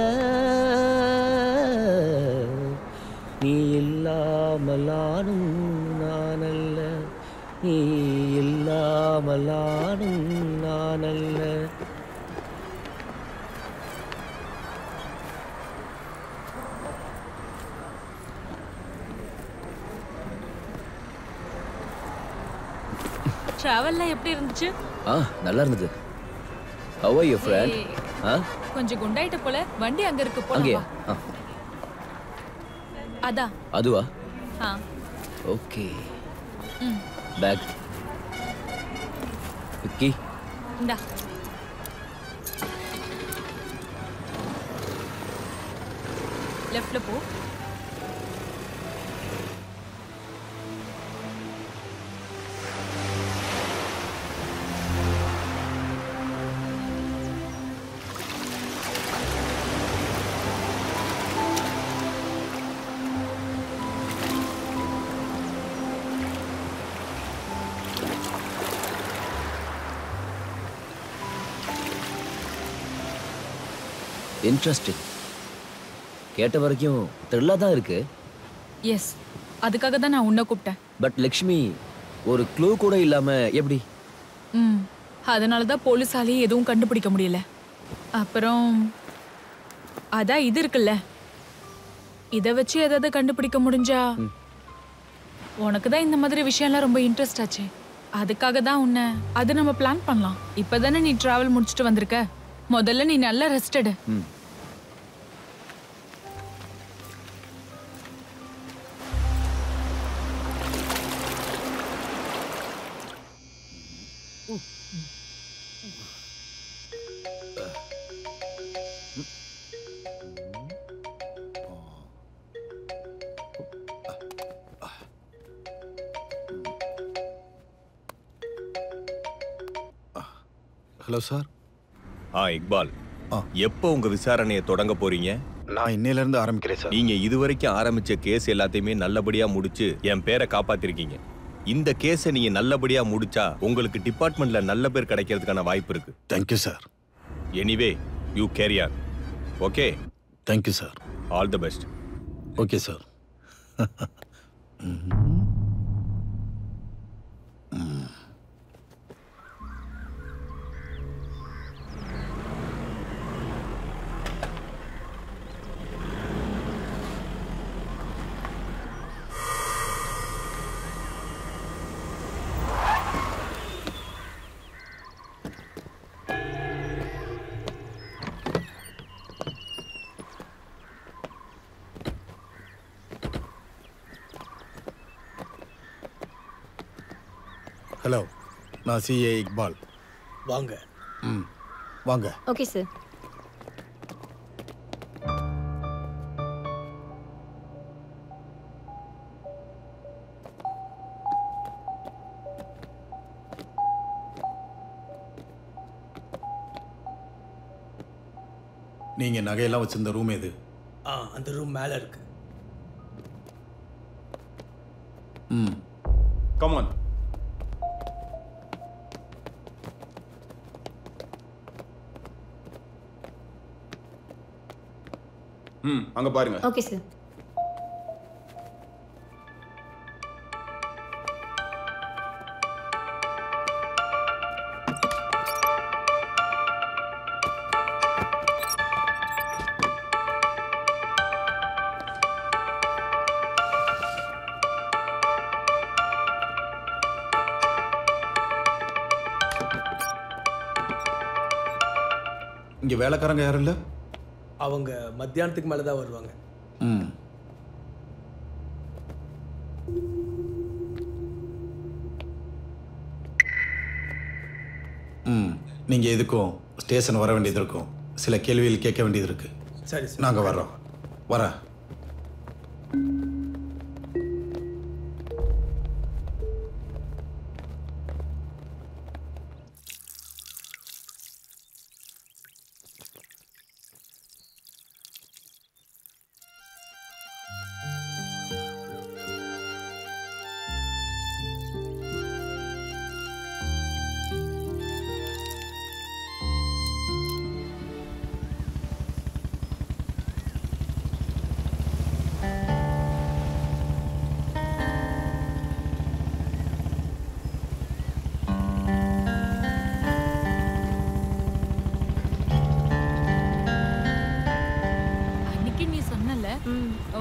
நீ இல்லாமல் நானும் நானல்ல நீ இல்லாமல் நானும் நானல்ல டிராவல்லாம் எப்படி இருந்துச்சு ஆ நல்லா இருந்தது ஹவ் ஆர் யூ ஃப்ரெண்ட் ஏய், ஆ கொஞ்சம் குண்டாயிட்ட போல வண்டி அங்க இருக்கு அங்கேயா போலாம் ஆ அதான் அதுவா ஆ ஓகே ம் பேக் விக்கி இந்தா லெஃப்ட்ல போ இன்ட்ரெஸ்டிங் கேட்ட வரைக்கும் த்ரில்லாக தான் இருக்கு எஸ் அதுக்காக தான் நான் உன்னை கூப்பிட்டேன் பட் லக்ஷ்மி ஒரு க்ளூ கூட இல்லாம எப்படி ம் அதனால தான் போலீஸாலேயே எதுவும் கண்டுபிடிக்க முடியல அப்புறம் அதான் இது இருக்குல்ல இதை வச்சு ஏதாவது கண்டுபிடிக்க முடிஞ்சா உனக்கு தான் இந்த மாதிரி விஷயம்லாம் ரொம்ப இன்ட்ரெஸ்ட் ஆச்சு அதுக்காக தான் உன்னை அது நம்ம பிளான் பண்ணலாம் இப்போதானே நீ டிராவல் முடிச்சுட்டு வந்திருக்க முதல்ல நீ நல்லா ரெஸ்டடு ம் ஹலோ சார் ஆ இக்பால் எப்போ உங்க விசாரணையை தொடங்க போறீங்க நான் இன்னையில இருந்து ஆரம்பிக்கிறேன் சார் நீங்க இதுவரைக்கும் ஆரம்பிச்ச கேஸ் எல்லாத்தையுமே நல்லபடியா முடிச்சு என் பேரை காப்பாத்திருக்கீங்க இந்த கேஸை நீங்க நல்லபடியா முடிச்சா உங்களுக்கு டிபார்ட்மெண்ட்ல நல்ல பேர் கிடைக்கிறதுக்கான வாய்ப்பு இருக்கு thank you sir anyway you career okay thank you sir all the best okay sir hello நான் சிஏ இக்பால் வாங்க ம் வாங்க ஓகே சார் நீங்க நகையெல்லாம் வச்சிருந்த ரூம் எது ஆ அந்த ரூம் மேலே இருக்கு ம் கமான் ம் அங்க பாருங்க ஓகே சார் இங்க வேலைக்காரங்க யாரும் இல்ல அவங்க மத்தியானத்துக்கு மேலே தான் வருவாங்க ம் ம் நீங்க எதுக்கும் ஸ்டேஷன் வர வேண்டியது இருக்கும் சில கேள்விகள் கேட்க வேண்டியது இருக்கு சரி சார் நாங்க வர்றோம் வரேன்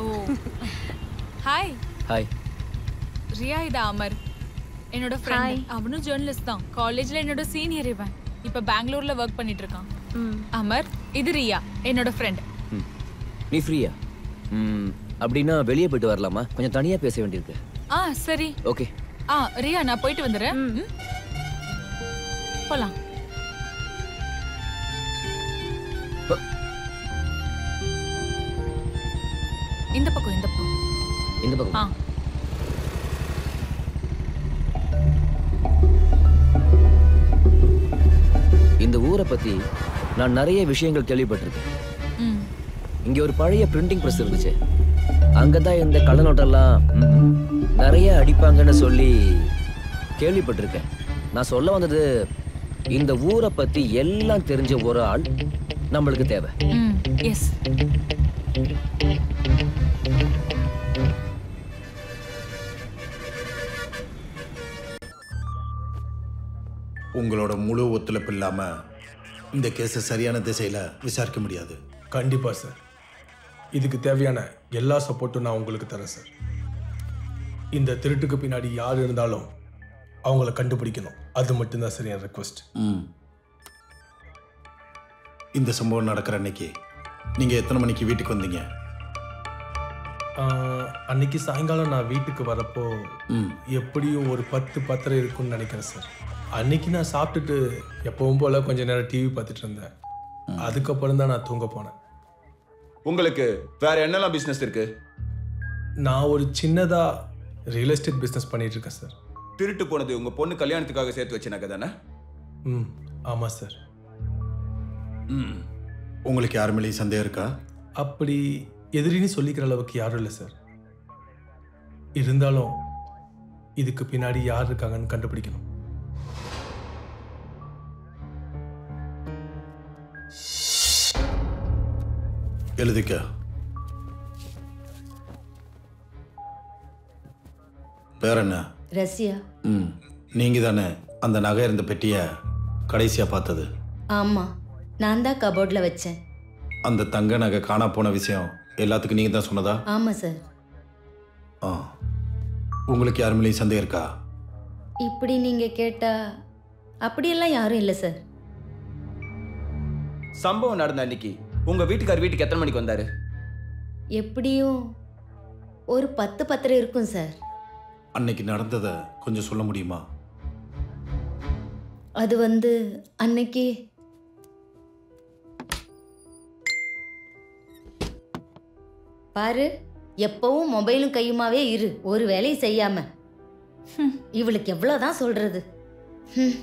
ஓ ஹாய் ஹாய் ரியா இது அமர் என்னோட ஃப்ரெண்ட் அவனும் ஜேர்னலிஸ்ட் தான் காலேஜ்ல என்னோட சீனியர் இவன் இப்ப பெங்களூர்ல ஒர்க் பண்ணிட்டு இருக்கான் அமர் இது ரியா என்னோட ஃப்ரெண்ட் நீ ஃப்ரீயா ம் அப்படின்னா வெளியே போயிட்டு வரலாமா கொஞ்சம் தனியா பேச வேண்டியிருக்கு ஆ சரி ஓகே ஆ ரியா நான் போயிட்டு வந்துடுறேன் ம். போலாம் இந்த பக்கம் இந்த பக்கம் இந்த பக்கம் ஆ இந்த ஊரை பத்தி நான் நிறைய விஷயங்கள் கேள்விப்பட்டிருக்கேன் ம் இங்க ஒரு பழைய பிரிண்டிங் பிரஸ் இருந்துச்சு அங்கதான் இந்த கள்ள நோட்டெல்லாம் ம், நிறைய அடிப்பாங்கன்னு சொல்லி கேள்விப்பட்டிருக்கேன் நான் சொல்ல வந்தது இந்த ஊரை பத்தி எல்லாம் தெரிஞ்ச ஒரு ஆள் நம்மளுக்கு தேவை ம் எஸ் உங்களோட முழு ஒத்துழைப்பு இல்லாம இந்த கேஸை சரியான திசையில விசாரிக்க முடியாது கண்டிப்பாக சார் இதுக்கு தேவையான எல்லா சப்போர்ட்டும் நான் உங்களுக்கு தரேன் சார் இந்த திருட்டுக்கு பின்னாடி யார் இருந்தாலும் அவங்கள கண்டுபிடிக்கணும் அது மட்டும்தான் சார் என் ரெக்வஸ்ட் ம் இந்த சம்பவம் நடக்கிற அன்னைக்கு நீங்க எத்தனை மணிக்கு வீட்டுக்கு வந்தீங்க அன்னைக்கு சாயங்காலம் நான் வீட்டுக்கு வரப்போ எப்படியும் ஒரு பத்து பத்தரை இருக்கும்னு நினைக்கிறேன் சார் அன்னைக்கு நான் சாப்பிட்டுட்டு எப்பவும் போல கொஞ்ச நேரம் டிவி பார்த்துட்டு இருந்தேன் அதுக்கப்புறம் தான் நான் தூங்க போனேன் உங்களுக்கு வேற என்னெல்லாம் பிசினஸ் இருக்கு நான் ஒரு சின்னதா ரியல் எஸ்டேட் பிஸ்னஸ் பண்ணிட்டு இருக்கேன் சார் திருட்டு போனது உங்க பொண்ணு கல்யாணத்துக்காக சேர்த்து வச்ச நகை தானே ம் ஆமாம் சார் ம் உங்களுக்கு யார் மேலேயும் சந்தேகம் இருக்கா அப்படி எதிரின்னு சொல்லிக்கிற அளவுக்கு யாரும் இல்லை சார் இருந்தாலும் இதுக்கு பின்னாடி யார் இருக்காங்கன்னு கண்டுபிடிக்கணும் எழுதிக்க பேர் என்ன ரஷ்யா ம் நீங்க தானே அந்த நகை இருந்த பெட்டியை கடைசியா பார்த்தது ஆமா நான் தான் கபோர்டில் வச்சேன் அந்த தங்க நகை காணா போன விஷயம் எல்லாத்துக்கும் நீங்க தான் சொன்னதா ஆமா சார் ஆ உங்களுக்கு யார் மேலேயும் சந்தேகம் இருக்கா இப்படி நீங்க கேட்டா அப்படியெல்லாம் யாரும் இல்லை சார் சம்பவம் நடந்த அன்னைக்கு உங்க வீட்டுக்கார் வீட்டுக்கு எத்தனை மணிக்கு வந்தாரு எப்படியும் ஒரு பத்து பத்தரை இருக்கும் சார் அன்னைக்கு நடந்ததை கொஞ்சம் சொல்ல முடியுமா அது வந்து அன்னைக்கு பாரு எப்பவும் மொபைலும் கையுமாவே இரு ஒரு வேலையும் செய்யாம ஹம், இவளுக்கு எவ்வளவுதான் சொல்றது ஹம்.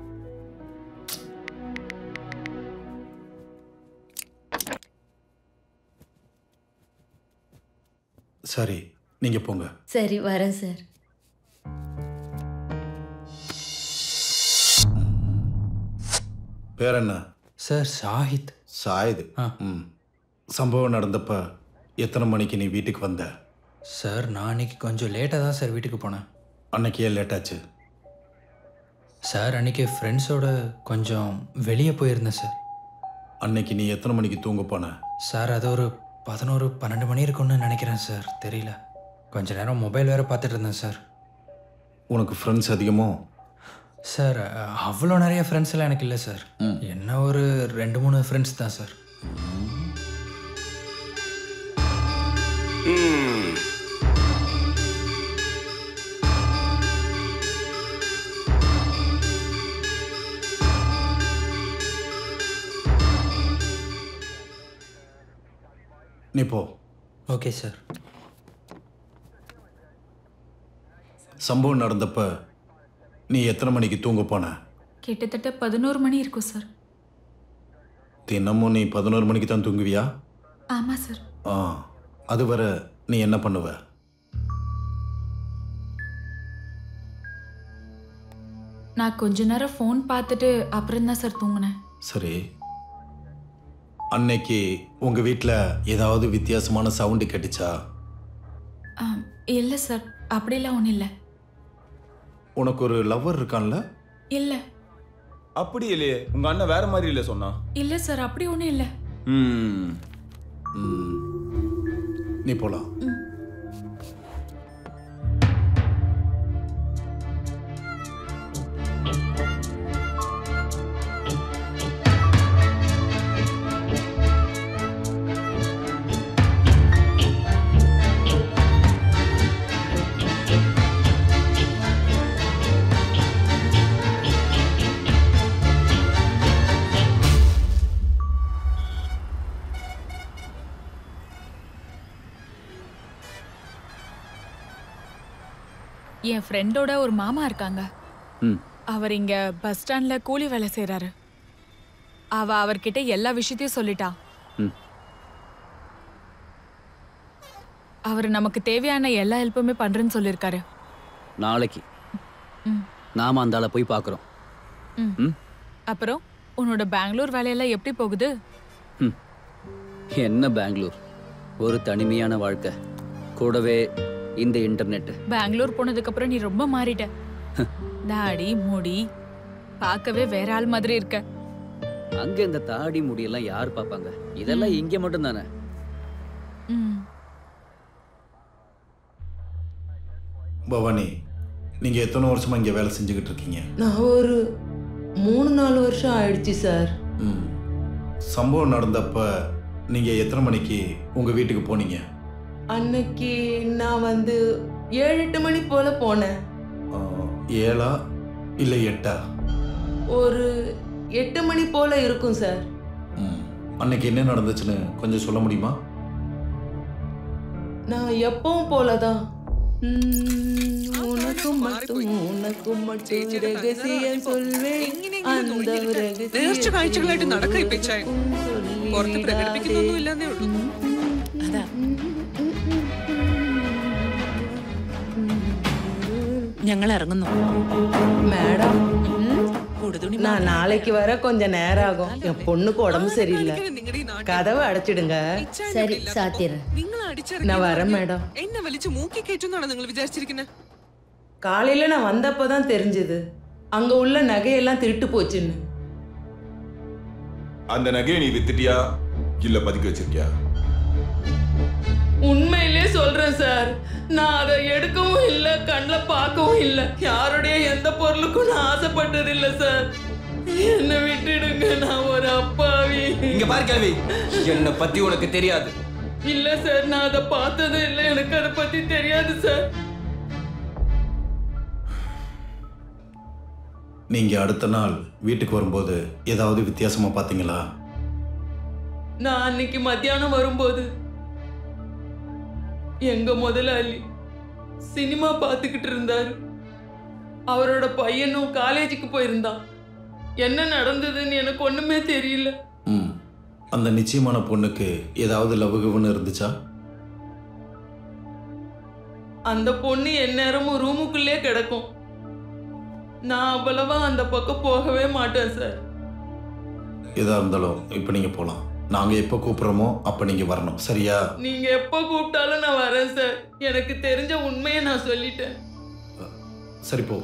சரி நீங்க போங்க சரி வரேன் சார் பேர் என்ன சார் ஷாஹித் சாயிது ம் சம்பவம் நடந்தப்ப எத்தனை மணிக்கு நீ வீட்டுக்கு வந்த சார் நான் அன்னைக்கு கொஞ்சம் லேட்டாக தான் சார் வீட்டுக்கு போனேன் அன்னைக்கு ஏன் லேட் ஆச்சு சார் அன்னைக்கு ஃப்ரெண்ட்ஸோட கொஞ்சம் வெளியே போயிருந்தேன் சார் அன்னைக்கு நீ எத்தனை மணிக்கு தூங்க போன சார் அது ஒரு பதினோரு பன்னெண்டு மணி இருக்கும்னு நினைக்கிறேன் சார் தெரியல கொஞ்ச நேரம் மொபைல் வேறு பார்த்துட்டு இருந்தேன் சார் உனக்கு ஃப்ரெண்ட்ஸ் அதிகமோ சார் அஹ், அவ்வளோ நிறைய ஃப்ரெண்ட்ஸ் எல்லாம் எனக்கு இல்லை சார் என்ன ஒரு ரெண்டு மூணு ஃப்ரெண்ட்ஸ் தான் சார் நீ போ ஓகே சார் சம்பவம் நடந்தப்ப நீ எத்தனை மணிக்கு தூங்க போன கிட்டத்தட்ட பதினோரு மணி இருக்கும் சார் தினமும் நீ பதினோரு மணிக்கு தான் தூங்குவியா ஆமா சார் ஆ அதுவரை நீ என்ன பண்ணுவ நான் கொஞ்ச நேரம் ஃபோன் பார்த்துட்டு அப்புறம் தான் சார் தூங்கினேன் சரி அன்னைக்கு உங்க வீட்டில் ஏதாவது வித்தியாசமான சவுண்டு கேட்டுச்சா ஆம், இல்லை சார் அப்படிலாம் ஒன்றும் இல்லை உனக்கு ஒரு லவ்வர் இருக்கான்ல இல்லை அப்படி இல்லையே உங்க அண்ணன் வேற மாதிரி இல்ல சொன்னா இல்லை சார் அப்படி ஒன்றும் இல்லை ம் நீ போலாம் என் ஃப்ரெண்டோட ஒரு மாமா இருக்காங்க ம் அவர் இங்க பஸ் ஸ்டாண்ட்ல கூலி வேலை செய்றாரு அவ அவர்கிட்ட எல்லா விஷயத்தையும் சொல்லிட்டா ம். அவர் நமக்கு தேவையான எல்லா ஹெல்ப்புமே பண்றேன்னு சொல்லியிருக்காரு நாளைக்கு ம். நாம அந்த ஆளை போய் பார்க்குறோம் ம். ம் அப்புறம் உன்னோட பெங்களூர் வேலையெல்லாம் எப்படி போகுது என்ன பெங்களூர் ஒரு தனிமையான வாழ்க்கை கூடவே இந்த இன்டர்நெட் பெங்களூர் போனதுக்கு அப்புறம் நீ ரொம்ப மாறிட்ட தாடி முடி பார்க்கவே வேற ஆள் மாதிரி இருக்க அங்க இந்த தாடி முடியெல்லாம் யார் பார்ப்பாங்க இதெல்லாம் இங்க மட்டும் தானே ம். பவானி நீங்கள் எத்தனை வருஷமா இங்கே வேலை செஞ்சுக்கிட்டு இருக்கீங்க நான் ஒரு மூணு நாலு வருஷம் ஆயிடுச்சு சார் ம் சம்பவம் நடந்தப்ப நீங்கள் எத்தனை மணிக்கு உங்கள் வீட்டுக்கு போனீங்க அன்னைக்கு நான் வந்து ஏழு எட்டு மணி போல போனேன் ஆ, ஏழா இல்லை எட்டா ஒரு எட்டு மணி போல இருக்கும் சார் ம் அன்னைக்கு என்ன நடந்துச்சுன்னு கொஞ்சம் சொல்ல முடியுமா நான் எப்பவும் போலதான் உம், உனக்கும் மட்டும் உனக்கும் மட்டும் രഹസ്യം சொல்வேன் அந்த നേർച്ച കാഴ്ചകളായിട്ട് നടക്കുക ഈ പിച്ചായ പുറത്ത് പ്രകടിപ്പിക്കുന്നൊന്നും ഇല്ലെന്നേ ഉള്ളൂ അതാ ഞങ്ങൾ ഇറങ്ങുന്നു மேடம் நான் நாளைக்கு வர கொஞ்சம் நேரம் ஆகும் என் பொண்ணுக்கு உடம்பு சரியில்லை கதவை அடைச்சிடுங்க சரி சாத்திடுறேன் നിങ്ങൾ நான் வரேன் மேடம் എന്നെ വലിച്ചു മൂക്കി കയറ്റുന്നാണോ നിങ്ങൾ വിചാരിച്ചിരിക്കുന്നത് காலையில நான் வந்தப்போ தான் தெரிஞ்சது அங்க உள்ள நகையெல்லாம் திருட்டு போச்சுன்னு அந்த நகையை நீ வித்துட்டியா இல்ல பதுக்கி வச்சிருக்கியா உண்மையிலே சொல்றேன் சார் நான் அதை எடுக்கவும் இல்லை கண்ணில் பார்க்கவும் இல்லை யாருடைய எந்த பொருளுக்கும் நான் ஆசைப்பட்டது இல்லை சார் என்னை விட்டுடுங்க நான் ஒரு அப்பாவி இங்க பாரு கேள்வி என்னை பத்தி உனக்கு தெரியாது இல்ல சார் நான் அதை பார்த்தது இல்லை எனக்கு அதை பத்தி தெரியாது சார் நீங்கள் அடுத்த நாள் வீட்டுக்கு வரும்போது ஏதாவது வித்தியாசமாக பார்த்தீங்களா நான் அன்னைக்கு மத்தியானம் வரும்போது எங்க முதலாளி சினிமா பார்த்துக்கிட்டு இருந்தாரு அவரோட பையனும் காலேஜுக்கு போயிருந்தான் என்ன நடந்ததுன்னு எனக்கு ஒண்ணுமே தெரியல ம் அந்த நிச்சயமான பொண்ணுக்கு ஏதாவது லவ்குன்னு இருந்துச்சா அந்த பொண்ணு எந்நேரமும் ரூமுக்குள்ளே கிடக்கும் நான் அவ்வளவா அந்த பக்கம் போகவே மாட்டேன் சார் எதாக இருந்தாலும் இப்போ நீங்கள் போகலாம் நாங்கள் எப்போ கூப்பிட்றோமோ அப்போ நீங்கள் வரணும் சரியா நீங்க எப்போ கூப்பிட்டாலும் நான் வரேன் சார் எனக்கு தெரிஞ்ச உண்மையை நான் சொல்லிட்டேன் சரி போ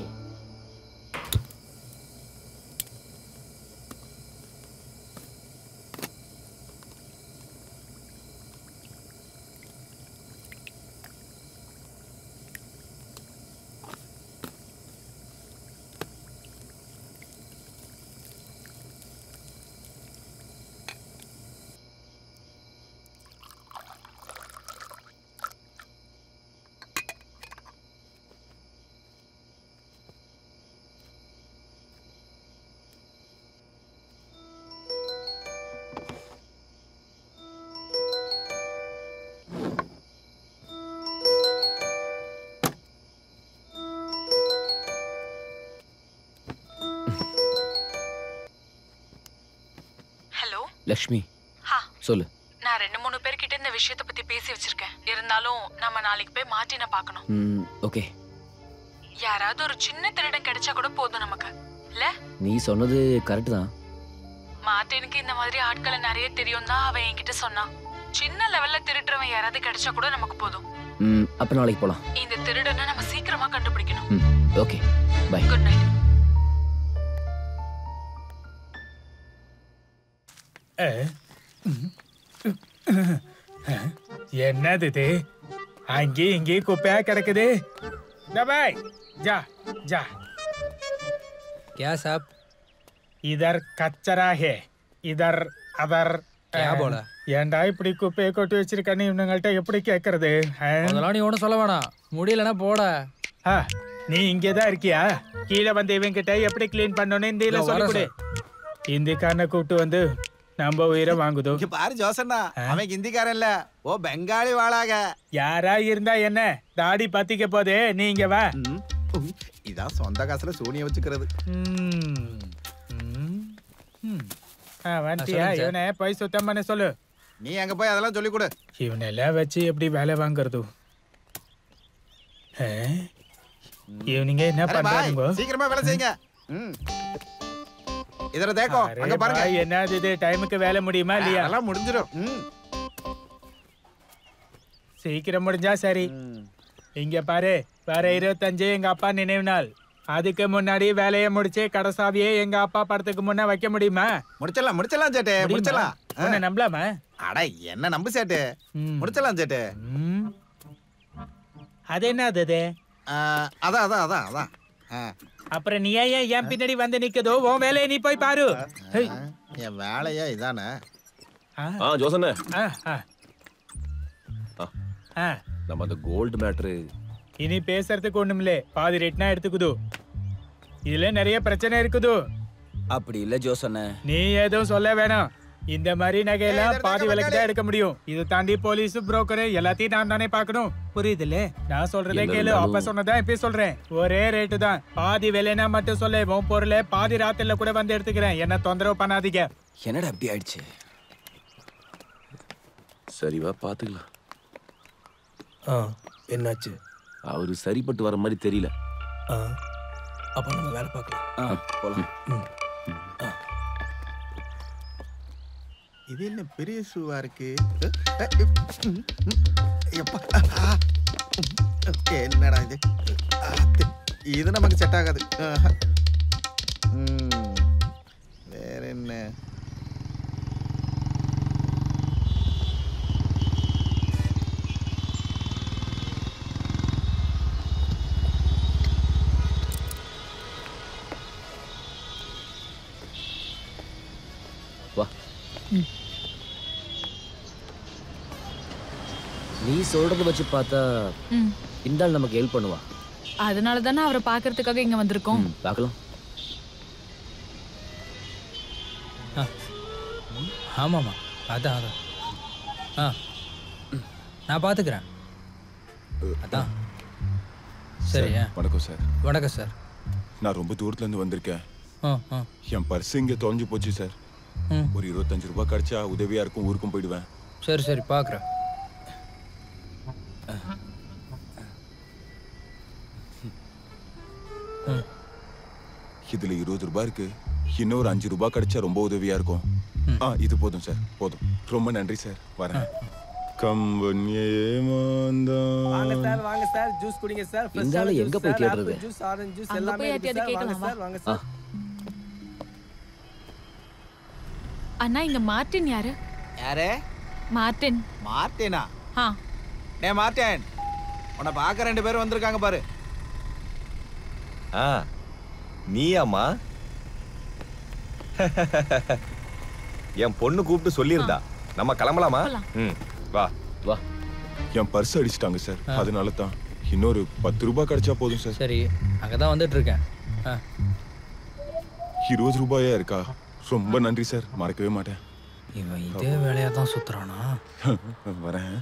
ஹலோ லக்ஷ்மி ஹா சொல்லு நான் ரெண்டு மூணு பேர்கிட்ட இந்த விஷயத்தை பத்தி பேசி வச்சிருக்கேன் இருந்தாலும் நம்ம நாளைக்கு போய் மார்ட்டினை பார்க்கணும் ம் ஓகே யாராவது ஒரு சின்ன திருடன் கிடைச்சா கூட போதும் நமக்கு இல்ல நீ சொன்னது கரெக்ட் தான் மார்ட்டினுக்கு இந்த மாதிரி ஆட்களை நிறைய தெரியும் தான் அவன் என்கிட்ட சொன்னான் சின்ன லெவல்ல திருடுறவன் யாராவது கிடைச்சா கூட நமக்கு போதும் ம் அப்போ நாளைக்கு போகலாம் இந்த திருடனை நம்ம சீக்கிரமா கண்டுபிடிக்கணும் ம் ஓகே பை குட் நைட் என்னது இது அங்கேயும் இங்கேயும் குப்பையா கிடக்குது இந்த பாய் ஜா ஜா क्या साहब இதர் கச்சரா ஹே இதர் அதர் क्या बोला? ஏன்டா இப்படி குப்பையை கொட்டி வச்சிருக்கன்னு இவனுங்கள்ட்ட எப்படி கேட்கறது ஆ? அதெல்லாம் நீ ஒன்றும் சொல்ல வேணாம் முடியலன்னா போட ஆ, நீ இங்கே தான் இருக்கியா கீழே வந்து இவங்கிட்ட எப்படி க்ளீன் பண்ணணும்னு இந்தியில இதோ சொல்லி வரேன் கொடு இந்திக்காரனை கூப்பிட்டு வந்து நம்ம உயிரை வாங்குதோ இங்க பாரு ஜோசண்ணா அவன் ஹிந்திக்காரன் இல்ல ஓ பெங்காலி வாழாக யாரா இருந்தா என்ன தாடி பத்திக்க போதே நீ இங்க வா இதான் சொந்த காசுல சூனிய வச்சுக்கிறது ம். ம். ம். ஆ, வந்துட்டியா சொல்லுங்க சார். இவனை போய் சுத்தம் பண்ண சொல்லு நீ அங்க போய் அதெல்லாம் சொல்லி கொடு இவனெல்லாம் வச்சு எப்படி வேலை வாங்குறது ஆ? இவனுங்க என்ன அரே பாய், பண்றாங்க சீக்கிரமா வேலை செய்யுங்க ம். இதுல தேக்கோ அரே அங்க பாருங்க பாய், என்னது இது டைமுக்கு வேலை முடியுமா இல்லையா அதெல்லாம் முடிஞ்சிடும் ம். சீக்கிரம் முடிஞ்சா சரி இங்க பாரு வர இருபத்தஞ்சு எங்க அப்பா நினைவு நாள் அதுக்கு முன்னாடி வேலையை முடிச்சு கடைசாவியே எங்க அப்பா படத்துக்கு முன்ன வைக்க முடியுமா முடிச்சிடலாம் முடிச்சிடலாம் சேட்டு முடியுமா? முடிச்சிடலாம் உன்னை நம்பலாமா அட என்ன நம்பு சேட்டு முடிச்சிடலாம் சேட்டு ம். அது என்ன அது அது? அதான் அதான் அதான் அதான் ஆ. அப்புறம் நீ ஏன் என் பின்னாடி வந்து நிக்குதோ உன் வேலையை நீ போய் பாரு ஹேய். என் வேலையா இதானே ஆ ஜோசண்ணே ஆ, ஆ. ஆ. நம்ம அந்த கோல்டு மேட்ரு இனி பேசுறதுக்கு ஒண்ணுமில்ல பாதி ரேட்னா எடுத்துக்குது இதுல நிறைய பிரச்சனை இருக்குது அப்படி இல்ல ஜோசண்ணே நீ எதுவும் சொல்ல வேணாம் இந்த மாதிரி நகையெல்லாம் பாதி விலைக்கு தான் எடுக்க முடியும் இது தாண்டி போலீஸ் புரோக்கர் எல்லாத்தையும் நான் தானே பார்க்கணும் புரியுதுல்ல நான் சொல்றதே என்ன கேளு இருந்தாலும் அப்ப சொன்னதா இப்ப சொல்றேன் ஒரே ரேட்டு தான் பாதி விலைனா மட்டும் சொல்ல உன் பொருளை பாதி ராத்திரில கூட வந்து எடுத்துக்கிறேன் என்ன தொந்தரவு பண்ணாதீங்க என்னடா அப்படி ஆயிடுச்சு சரி வா பாத்துக்கலாம் ஆ என்னாச்சு அவரு சரிப்பட்டு வர மாதிரி தெரியல ஆ அப்போ நம்ம வேலை பார்க்கலாம் போலாம் இது என்ன பெரிய ஷூவா இருக்கு அ, அ, ம், ம். எப்பா ஆ, ம், என்னடா இது ஆ, தி- இது நமக்கு செட் ஆகாது ஆஹா. ம், வேற என்ன வா நீ சொல்றத வச்சு பார்த்தா ம். இந்த ஆள் நமக்கு ஹெல்ப் பண்ணுவா அதனால தானே அவரை பார்க்கறதுக்காக இங்க வந்திருக்கோம் ம், பார்க்கலாம் ஆமாம்மா அதான் அதான் ஆ நான் பார்த்துக்கிறேன் அதான் சரியா வணக்கம் சார் வணக்கம் சார் நான் ரொம்ப தூரத்துல இருந்து வந்திருக்கேன் ஆ ஆ என் பர்ஸ் இங்க தொலைஞ்சு போச்சு சார் ம். ஒரு இருபத்தஞ்சு ரூபாய் கிடைச்சா உதவியா இருக்கும் ஊருக்கும் போயிடுவேன் சரி சரி பார்க்குறேன் இதுல இருபது ரூபாய் இருக்கு இன்னும் ஒரு அஞ்சு ரூபாய் கிடைச்சா ரொம்ப உதவியா இருக்கும் ஆ இது போதும் சார் போதும் ரொம்ப நன்றி சார் வரேன் கம்பன் வாங்க சார் வாங்க சார் ஜூஸ் குடிங்க சார் இந்த ஆளு எங்க போய் தேடுறது? ஜூஸ் ஆரஞ்சு ஜூஸ் அங்க எல்லாமே போய் இருக்கு யார்ட்டையாவது சார் கேட்கலாம், வாங்க சார் வாங்க ஆ. சார் அண்ணா இங்க மார்ட்டின் யாரு யாரு மார்ட்டின் மார்ட்டினா ஆ டே மார்ட்டின் உன்னை பார்க்க ரெண்டு பேரும் வந்திருக்காங்க பாரு ஆ நீயாம்மா என் பொண்ணு கூப்பிட்டு சொல்லியிருந்தா நம்ம கிளம்பலாமா போலாம். ம் வா வா என் பர்ஸ் அடிச்சிட்டாங்க சார் அதனால தான் இன்னொரு பத்து ரூபாய் கிடைச்சா போதும் சார் சரி அங்கே தான் வந்துட்டு இருக்கேன் ஆ இருபது ரூபாயா இருக்கா ரொம்ப நன்றி சார் மறக்கவே மாட்டேன் இவன் இதே வேலையாக தான் சுற்றுறானா வரேன்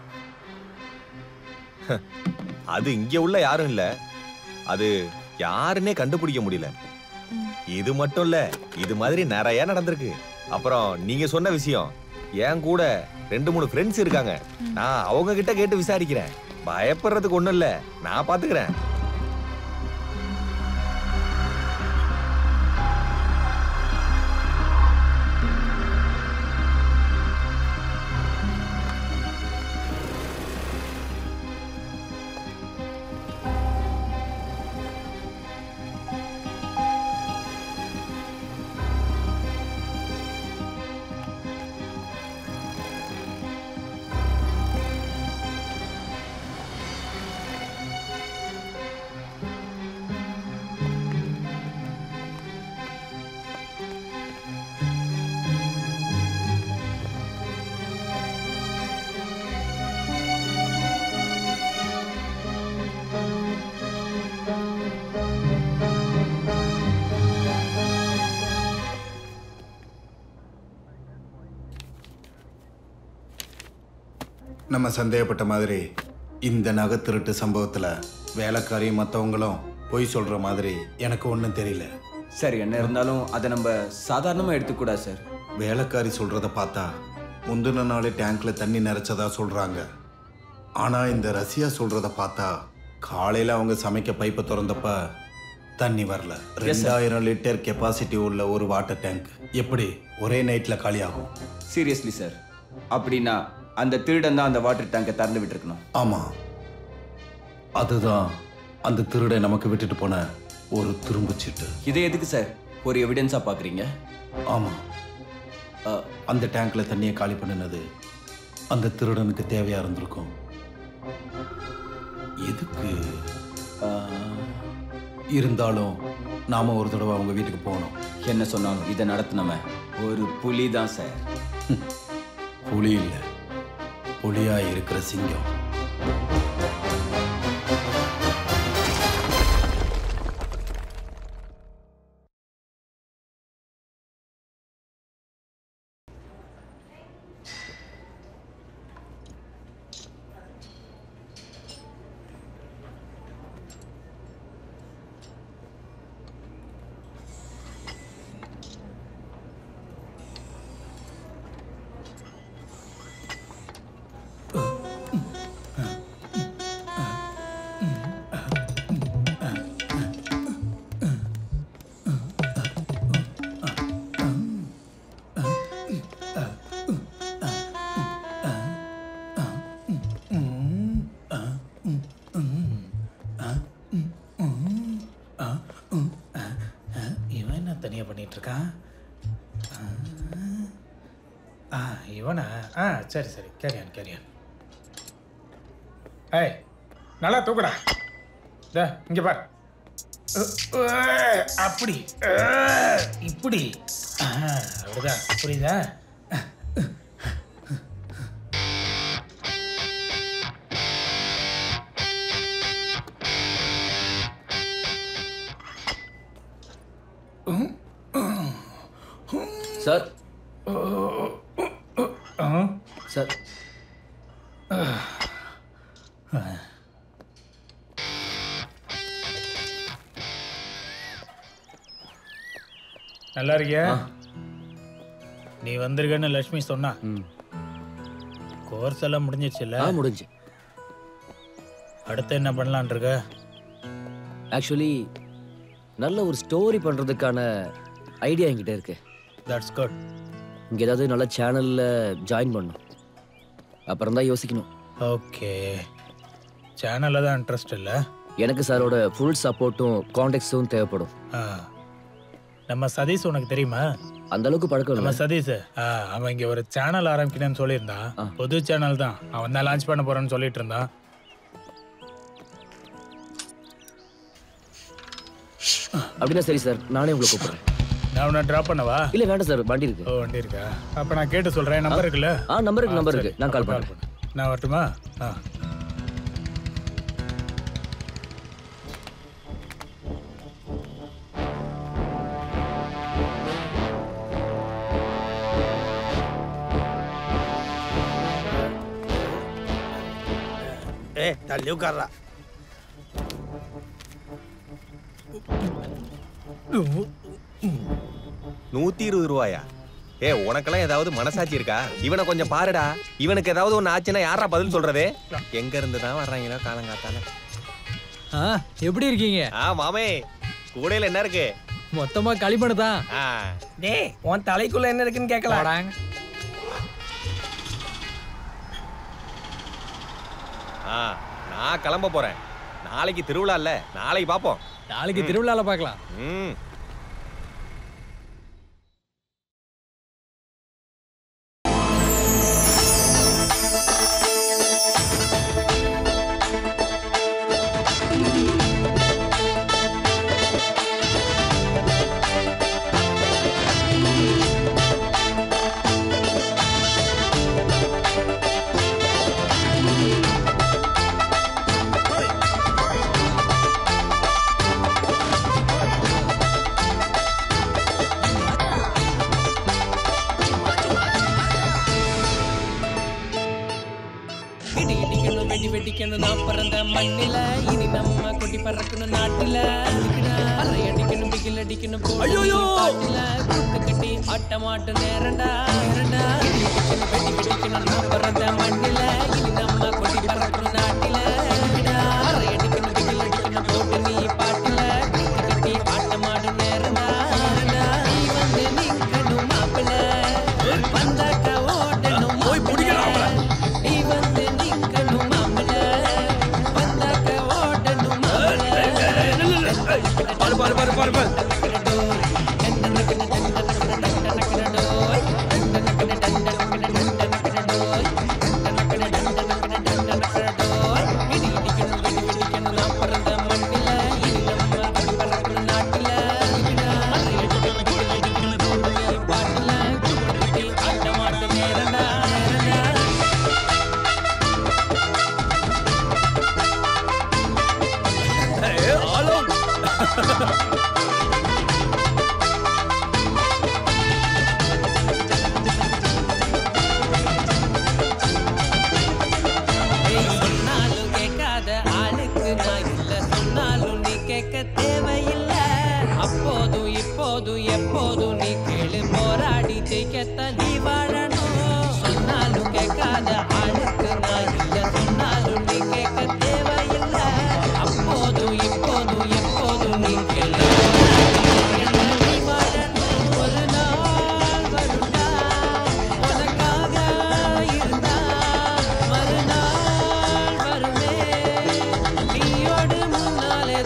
அது இங்க உள்ள யாரும் இல்ல அது யாருன்னே கண்டுபிடிக்க முடியல இது மட்டும் இல்ல இது மாதிரி நிறைய நடந்திருக்கு அப்புறம் நீங்க சொன்ன விஷயம் என் கூட ரெண்டு மூணு ஃப்ரெண்ட்ஸ் இருக்காங்க நான் அவங்க கிட்ட கேட்டு விசாரிக்கிறேன் பயப்படுறதுக்கு ஒண்ணும் இல்ல நான் பாத்துக்கிறேன் நம்ம சந்தேகப்பட்ட மாதிரி இந்த நகை திருட்டு சம்பவத்தில் வேலைக்காரியும் மற்றவங்களும் பொய் சொல்கிற மாதிரி எனக்கு ஒன்றும் தெரியல சார் என்ன இருந்தாலும் அதை நம்ம சாதாரணமாக எடுத்துக்கூடாது சார் வேலைக்காரி சொல்கிறத பார்த்தா முந்தின நாள் டேங்க்ல தண்ணி நிறைச்சதா சொல்கிறாங்க ஆனால் இந்த ரஷ்யா சொல்கிறத பார்த்தா காலையில் அவங்க சமைக்க பைப்பை திறந்தப்ப தண்ணி வரல ரெண்டாயிரம் லிட்டர் கெப்பாசிட்டி உள்ள ஒரு வாட்டர் டேங்க் எப்படி ஒரே நைட்டில் காலியாகும் சீரியஸ்லி சார் அப்படின்னா அந்த திருடன் தான் அந்த வாட்டர் டேங்கை திறந்து விட்டுருக்கணும் ஆமாம் அதுதான் அந்த திருடை நமக்கு விட்டுட்டு போன ஒரு திரும்புச்சீட்டு இதை எதுக்கு சார் ஒரு எவிடன்ஸாக பார்க்குறீங்க ஆமாம் அந்த டேங்க்ல தண்ணியை காலி பண்ணினது அந்த திருடனுக்கு தேவையா இருந்திருக்கும் எதுக்கு இருந்தாலும் நாம ஒரு தடவை அவங்க வீட்டுக்கு போகணும் என்ன சொன்னாலும் இதை நடத்தினவன் ஒரு புலி தான் சார் புலி இல்லை புலியா இருக்கிற சிங்கம் இவன் என்ன தனியாக பண்ணிட்டு இருக்கான் ஆ இவனா ஆ சரி சரி கேரியான் கேரியான் ஏய் நல்லா தூக்குடா டே இங்கே பார் உ, உ, அப்படி உ, இப்படி ஆ, அப்படிதான் புரியுதா சார் சார் நல்லா இருக்கியா நீ வந்திருக்கன்னு லட்சுமி சொன்னா கோர்ஸ் எல்லாம் முடிஞ்சிச்சுல்ல ஆ முடிஞ்சு அடுத்து என்ன பண்ணலான் இருக்க ஆக்சுவலி நல்ல ஒரு ஸ்டோரி பண்ணுறதுக்கான ஐடியா என்கிட்ட இருக்கு தட்ஸ் குட் இங்கே ஏதாவது நல்ல சேனலில் ஜாயின் பண்ணும் அப்புறம் தான் யோசிக்கணும் ஓகே சேனலில் தான் இன்ட்ரெஸ்ட் இல்லை எனக்கு சாரோட ஃபுல் சப்போர்ட்டும் கான்டாக்ட்ஸும் தேவைப்படும் ஆ நம்ம சதீஷ் உனக்கு தெரியுமா அந்த அளவுக்கு பழக்கம் நம்ம இல்லை சதீஷ் ஆ, அவன் இங்கே ஒரு சேனல் ஆரம்பிக்கணும்னு சொல்லியிருந்தான் பொது சேனல் தான் அவன் தான் லான்ச் பண்ண போறேன்னு சொல்லிட்டு இருந்தான் அப்படின்னா சரி சார் நானே உங்களை கூப்பிடுறேன் நான் உன்னை ட்ராப் பண்ணவா இல்லை வேண்டாம் சார் வண்டி இருக்கு ஓ வண்டி இருக்கா அப்போ நான் கேட்டு சொல்கிறேன் நம்பர் இருக்குல்ல ஆ நம்பர் இருக்கு நம்பர் சரி, இருக்கு நான் கால் அப்ப பண்ணுறேன் பண்ணு. நான் வரட்டுமா ஆ ஏய் தள்ளி உட்கார்றா நூத்தி இருபது ரூபாயா ஏ உனக்கெல்லாம் ஏதாவது மனசாட்சி இருக்கா இவனை கொஞ்சம் பாருடா இவனுக்கு ஏதாவது ஒன்று ஆச்சுன்னா யாரா பதில் சொல்றது எங்க இருந்து தான் வர்றாங்களோ காலங்காத்தால ஆ எப்படி இருக்கீங்க ஆ மாமே கூடையில என்ன இருக்கு மொத்தமா களிமண் தான் ஆ டேய் உன் தலைக்குள்ள என்ன இருக்குன்னு கேட்கலாம் ஆ நான் கிளம்ப போறேன் நாளைக்கு திருவிழா இல்ல நாளைக்கு பாப்போம் நாளைக்கு திருவிழால பார்க்கலாம் ம் ஏய் இடி இடிக்கணும் வெடி வெடிக்கணும் நான் பிறந்த மண்ணில இனி நம்ம கொடி பறக்கணும் நாட்டுல அதுக்குடா அலை அடிக்கணும் பிகில் அடிக்கணும் ஐயோ பாட்டுல கூட்டு கட்டி ஆட்டமாட்டு நேரண்டா நேரண்டா இடி இடிக்கணும் வெடி வெடிக்கணும் நான் பிறந்த மண்ணில இனி நம்ம கொடி பறக்கணும் நாட்டுல அதுக்குடா அலை அடிக்கணும் பிகில் அடிக்கணும் போட்டு நீ பாட்டுல கூட்டு கட்டி ஆட்டமாடு நேரண்டா நேரண்டா நீ வந்து நிக்கணும் மாப்பிள்ள வந்தாக்க ஓடணும் போய் பிடிக்கலாம் நீ வந்து நிக்கணும் மாப்பிள்ள வந்தாக்க ஓடணும் பாரு பாரு பாரு பாரு பாரு சொன்னாலும் கேட்காத ஆளுக்கு நான் இல்ல சொன்னாலும் நீ கேட்க தேவையில்ல அப்போதும் இப்போதும் எப்போதும் நீ கேளு போராடி ஜெயிக்கத்தான் நீ வாழணும் சொன்னாலும் கேட்காத ஆளுக்கு நான் இல்ல சொன்னாலும் நீ கேட்க தேவையில்ல அப்போதும் இப்போதும் எப்போதும் நீ கேளு நீ வாழணும் ஒரு நாள் வருண்டா உனக்காக இருந்தா மறுநாள் வருமே நீயோடு முன்னாலே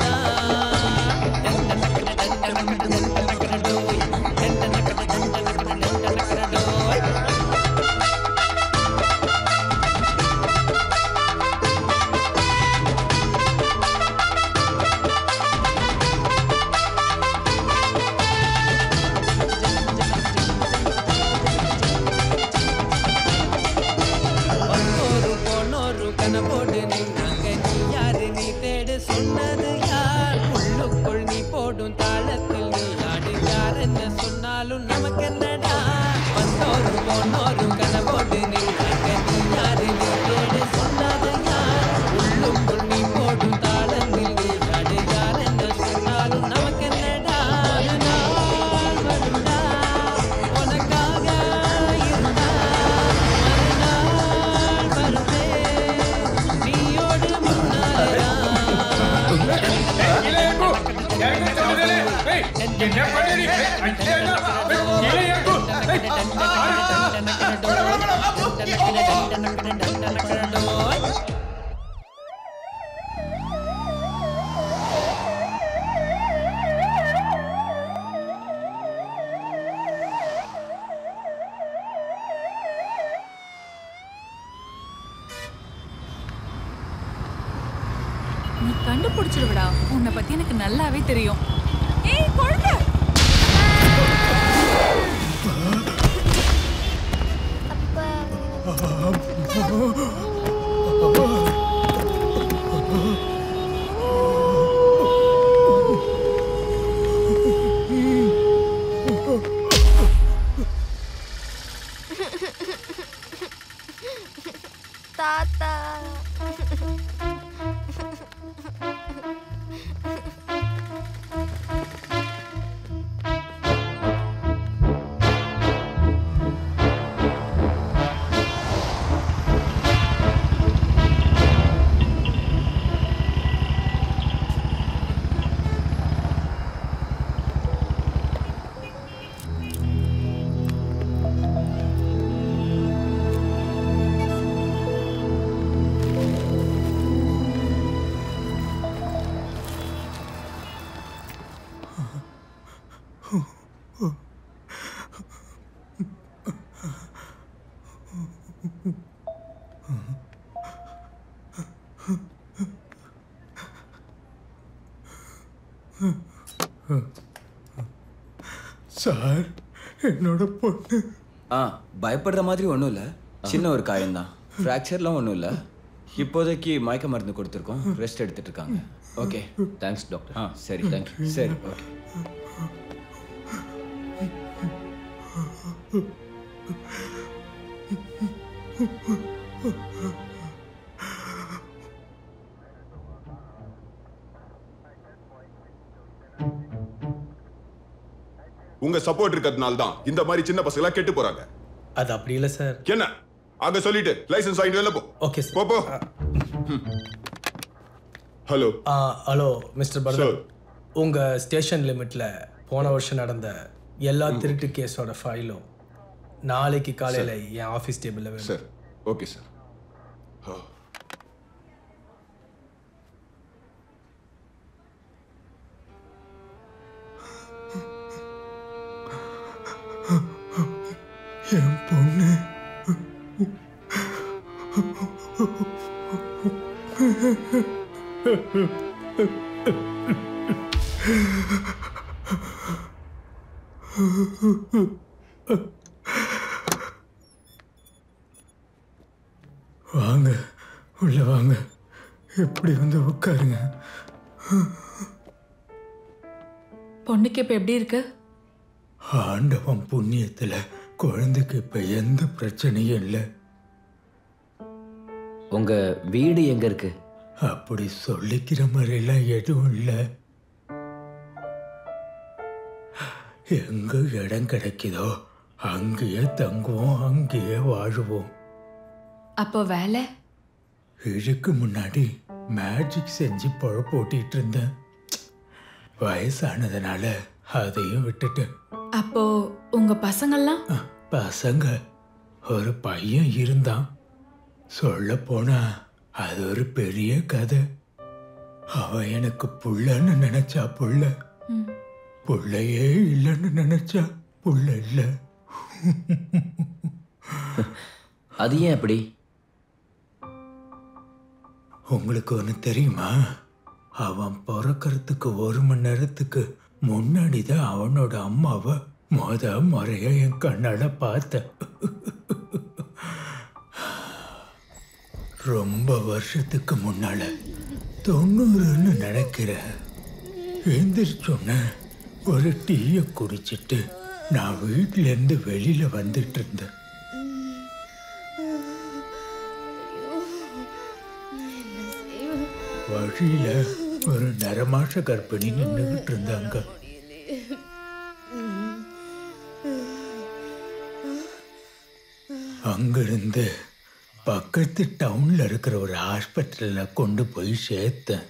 பொன்னோரு பொன்னோரு கனவோடு நின்னாங்க நீ யாரு நீ தேடு சொன்னது யார் உள்ளுக்குள் நீ போடும் தாளத்தில் நீ ஆடு யார் என்ன சொன்னாலும் நமக்கு என்னடா வந்தோரு பொன்னோரு கனவோடு நின்னாங்க நீ யாரு நீ தேடு சொன்னது யார் உள்ளுக்குள் நீ போடும் தாளத்தில் நீ ஆடு யார் என்ன சொன்னாலும் நமக்கு என்னடா ஒரு நாள் வருண்டா உனக்காக இருந்தா மறுநாள் வருமே நீயோடு நீ கண்டுபிடிச்சிருவடா உன்னை பத்தி எனக்கு நல்லாவே தெரியும் ஏய் குழந்தை தாத்தா சார் என்னோட பொண்ணு ஆ பயப்படுற மாதிரி ஒன்றும் இல்லை சின்ன ஒரு காயம்தான் ஃப்ராக்சர்லாம் ஒன்றும் இல்லை இப்போதைக்கு மயக்க மருந்து கொடுத்துருக்கோம் ரெஸ்ட் எடுத்துட்டு இருக்காங்க ஓகே தேங்க்ஸ் டாக்டர் ஆ சரி தேங்க்யூ சரி ஓகே உங்க சப்போர்ட் இருக்கிறதுனால தான் இந்த மாதிரி சின்ன பசங்க கெட்டு போறாங்க அது அப்படி இல்லை சார் என்ன அங்க சொல்லிட்டு லைசென்ஸ் வாங்கிட்டு வெளில போ ஓகே போ போ ஹலோ ஆ ஹலோ மிஸ்டர் பரதன் உங்க ஸ்டேஷன் லிமிட்ல போன வருஷம் நடந்த எல்லா திருட்டு கேஸோட ஃபைலும் நாளைக்கு காலையில என் ஆஃபீஸ் டேபிள்ல வேணும் சார் ஓகே சார் என் பொண்ணு வாங்க உள்ள வாங்க எப்படி வந்து உட்காருங்க பொண்ணுக்கு இப்ப எப்படி இருக்கு ஆண்டவன் புண்ணியத்துல குழந்தைக்கு இப்ப எந்த பிரச்சனையும் இல்லை உங்க வீடு எங்க இருக்கு அப்படி சொல்லிக்கிற மாதிரிலாம் எதுவும் இல்லை எங்க இடம் கிடைக்குதோ அங்கேயே தங்குவோம் அங்கேயே வாழுவோம் அப்போ வேலை இதுக்கு முன்னாடி மேஜிக் செஞ்சு பொழப்பு ஓட்டிட்டு இருந்தேன் வயசானதுனால அதையும் விட்டுட்டேன் அப்போ உங்க பசங்கள்லாம் பசங்க ஒரு பையன் இருந்தான் சொல்ல போனா அது ஒரு பெரிய கதை அவன் எனக்கு புள்ளன்னு நினைச்சா புள்ள ம். புள்ளையே இல்லைன்னு நினைச்சா புள்ள இல்ல அது ஏன் அப்படி உங்களுக்கு ஒன்று தெரியுமா அவன் பிறக்கறதுக்கு ஒரு மணி நேரத்துக்கு முன்னாடி தான் அவனோட அம்மாவை மொத முறையா என் கண்ணால பார்த்தேன் ரொம்ப வருஷத்துக்கு முன்னால தொண்ணூறுன்னு நினைக்கிறேன் எந்திரிச்சோன்ன ஒரு டீயை குடிச்சிட்டு நான் வீட்டிலேருந்து வெளியில வந்துட்டு இருந்தேன் வழியில ஒரு நரமாச கர்ப்பிணி நின்றுகிட்டு இருந்தாங்க அங்கிருந்து பக்கத்து டவுன்ல இருக்கிற ஒரு ஹாஸ்பிட்டல்ல கொண்டு போய் சேர்த்தேன்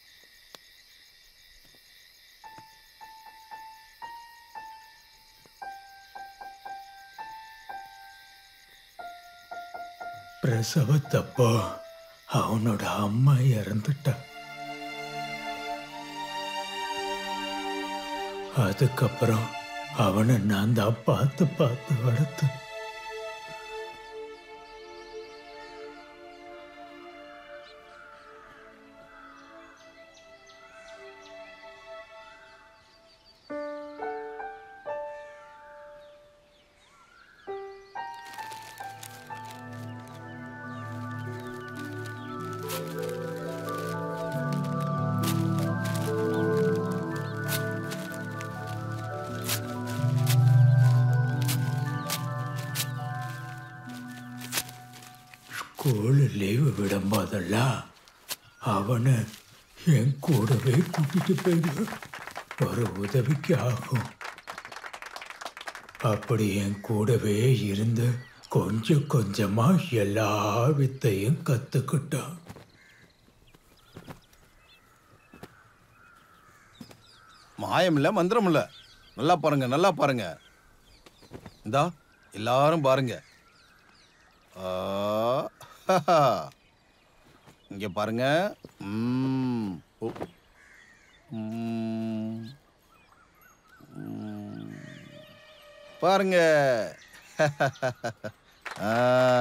பிரசவத்தப்போ அவனோட அம்மா இறந்துட்டா அதுக்கப்புறம் அவனை நான் தான் பார்த்து பார்த்து வளர்த்தேன் ஸ்கூலு லீவு விடும்போதெல்லாம் அவனை என் கூடவே கூட்டிட்டு போயிடுவேன் ஒரு உதவிக்கு ஆகும் அப்படி என் கூடவே இருந்து கொஞ்சம் கொஞ்சமா எல்லா வித்தையும் கத்துக்கிட்டான் மாயம் இல்ல மந்திரம் இல்ல நல்லா பாருங்க நல்லா பாருங்க இந்தா எல்லாரும் பாருங்க ஆ, ஹஹா. இங்க பாருங்க ம், ஓ. ம், ம். பாருங்க ஆ.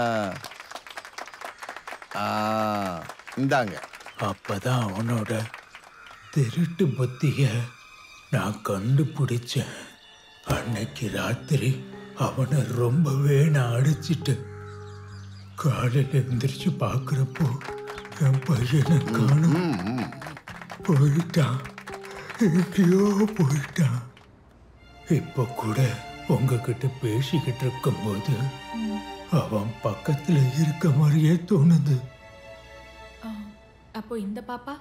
ஆ, இந்தாங்க அப்பதான் அவனோட திருட்டு புத்திய நான் கண்டுபிடிச்சேன் அன்னைக்கு ராத்திரி அவனை ரொம்பவே நான் அடிச்சிட்டேன் காலையில் எந்திரிச்சு பார்க்குறப்போ என் பையனை காணும் போயிட்டான் எங்கேயோ போயிட்டான் இப்போ கூட உங்ககிட்ட பேசிக்கிட்டு இருக்கும்போது அவன் பக்கத்துல இருக்க மாதிரியே தோணுது அப்போ இந்த பாப்பா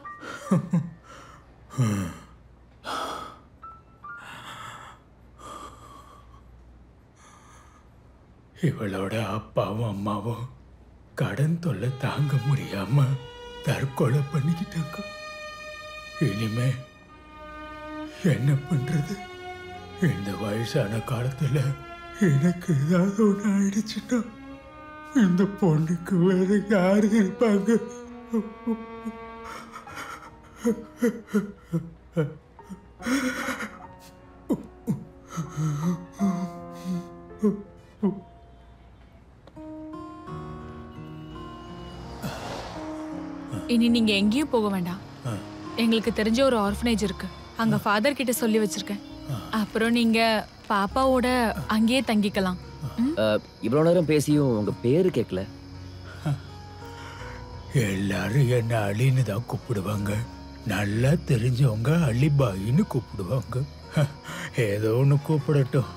இவளோட அப்பாவும் அம்மாவும் கடன் தொல்லை தாங்க முடியாம தற்கொலை பண்ணிக்கிட்டாங்க இனிமே என்ன பண்றது இந்த வயசான காலத்துல எனக்கு ஏதாவது ஒன்று ஆயிடுச்சுன்னா இந்த பொண்ணுக்கு வேற யாரு இருப்பாங்க இனி நீங்க எங்கேயும் போக வேண்டாம் எங்களுக்கு தெரிஞ்ச ஒரு ஆர்ஃபனேஜ் இருக்கு அங்க ஃபாதர் கிட்ட சொல்லி வச்சிருக்கேன் அப்புறம் நீங்க பாப்பாவோட அங்கேயே தங்கிக்கலாம் அஹ், இவ்வளவு நேரம் பேசியும் உங்க பேரு கேட்கல எல்லாரும் என்ன அலின்னு தான் கூப்பிடுவாங்க நல்லா தெரிஞ்சவங்க அலிபாயின்னு கூப்பிடுவாங்க ஏதோ ஒன்று கூப்பிடட்டும்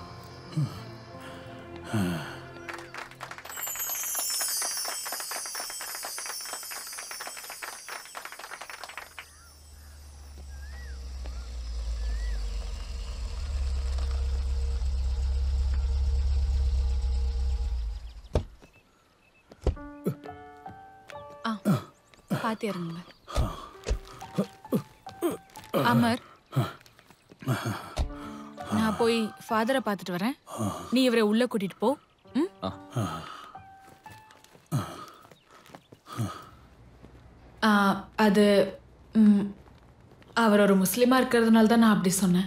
பாத்து இறங்குங்க அமர் நான் போய் ஃபாதரை பார்த்துட்டு வரேன் நீ இவரை உள்ள கூட்டிட்டு போ ம்? ஆ, அது ம், அவர் ஒரு முஸ்லீமா இருக்கிறதுனால தான் நான் அப்படி சொன்னேன்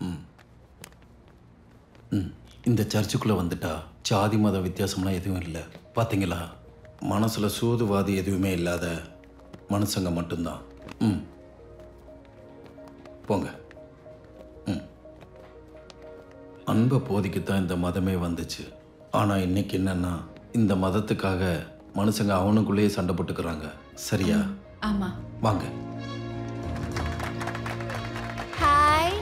இந்த சர்ச்சுக்குள்ளே வந்துட்டா ஜாதி மத வித்தியாசம்லாம் எதுவும் இல்லை பார்த்தீங்களா மனசில் சூதுவாதி எதுவுமே இல்லாத மனுஷங்க மட்டும்தான் ம் போங்க ம் அன்பை போதிக்கத்தான் இந்த மதமே வந்துச்சு ஆனால் இன்னைக்கு என்னன்னா இந்த மதத்துக்காக மனுஷங்க அவனுக்குள்ளேயே சண்டை போட்டுக்கிறாங்க சரியா ஆமா வாங்க ஹாய்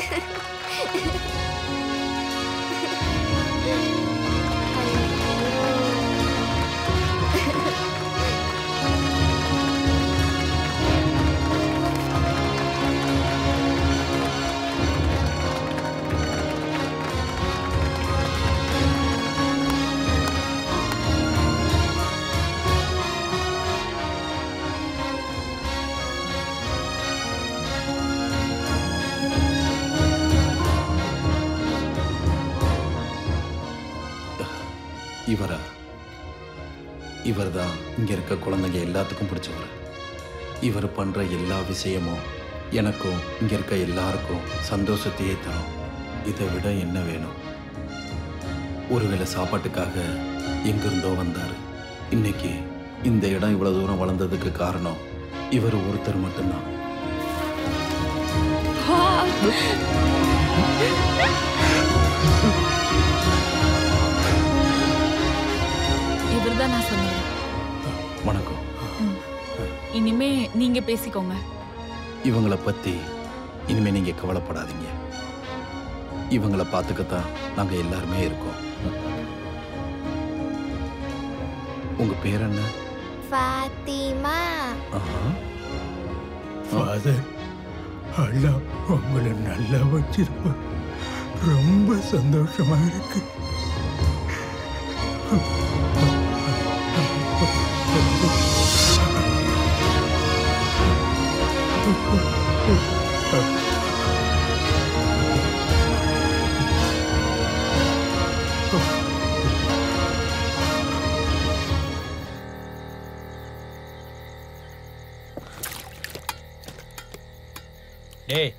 இவரா இவர் தான் இங்கே இருக்க குழந்தைங்க எல்லாத்துக்கும் பிடிச்சவர் இவர் பண்ணுற எல்லா விஷயமும் எனக்கும் இங்கே இருக்க எல்லாருக்கும் சந்தோஷத்தையே தரும் இதை விட என்ன வேணும் ஒருவேளை சாப்பாட்டுக்காக எங்கிருந்தோ வந்தார் இன்னைக்கு இந்த இடம் இவ்வளோ தூரம் வளர்ந்ததுக்கு காரணம் இவர் ஒருத்தர் மட்டும்தான் இவர் தான் நான் சொன்னேன் வணக்கம் இனிமே நீங்க பேசிக்கோங்க இவங்களை பற்றி இனிமே நீங்கள் கவலைப்படாதீங்க இவங்களை பார்த்துக்கத்தான் நாங்கள் எல்லாருமே இருக்கோம் உங்கள் பேர் என்ன ஃபாத்திமா ஆஹா. ஃபாதர் அல்லா உங்களை நல்லா வச்சிருப்பார் ரொம்ப சந்தோஷமா இருக்கு டேய்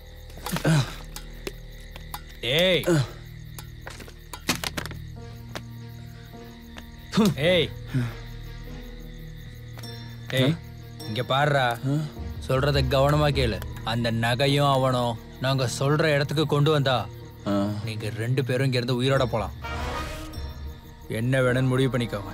டேய் ஏய் ஏய் இங்க பாருடா சொல்றத கவனமா கேளு அந்த நகையும் அவனும் நாங்க சொல்ற இடத்துக்கு கொண்டு வந்தா நீங்க ரெண்டு பேரும் இங்க இருந்து உயிரோட போலாம் என்ன வேணும்னு முடிவு பண்ணிக்கோங்க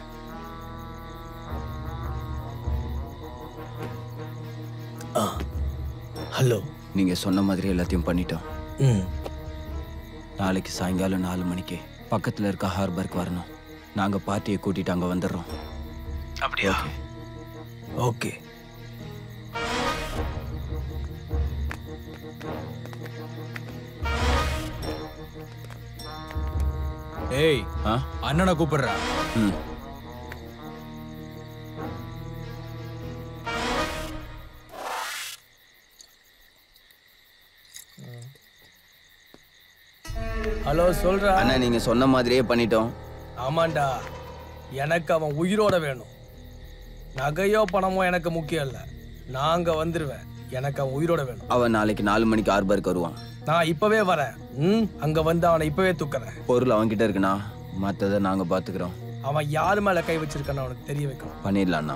ஹலோ நீங்க சொன்ன மாதிரி எல்லாத்தையும் பண்ணிட்டோம் ம் நாளைக்கு சாயங்காலம் நாலு மணிக்கு பக்கத்துல இருக்க ஹார்பருக்கு வரணும் நாங்க பார்ட்டியை கூட்டிட்டு அங்க வந்துடுறோம் அப்படியா ஓகே ஏய் அண்ணனை கூப்பிடுறா ம் ஹலோ சொல்றா அண்ணா நீங்க சொன்ன மாதிரியே பண்ணிட்டோம் ஆமாண்டா எனக்கு அவன் உயிரோட வேணும் நகையோ பணமோ எனக்கு முக்கியம் இல்லை நான் அங்க வந்துருவேன் எனக்கு அவன் உயிரோட வேணும் அவன் நாளைக்கு நாலு மணிக்கு ஆர்பருக்கு வருவான் நான் இப்பவே வரேன் ம் அங்க வந்து அவனை இப்பவே தூக்குறேன் பொருள் அவன்கிட்ட இருக்குண்ணா மற்றதை நாங்க பாத்துக்கிறோம் அவன் யார் மேல கை வச்சிருக்கான்னு அவனுக்கு தெரிய வைக்கணும் பண்ணிடலாண்ணா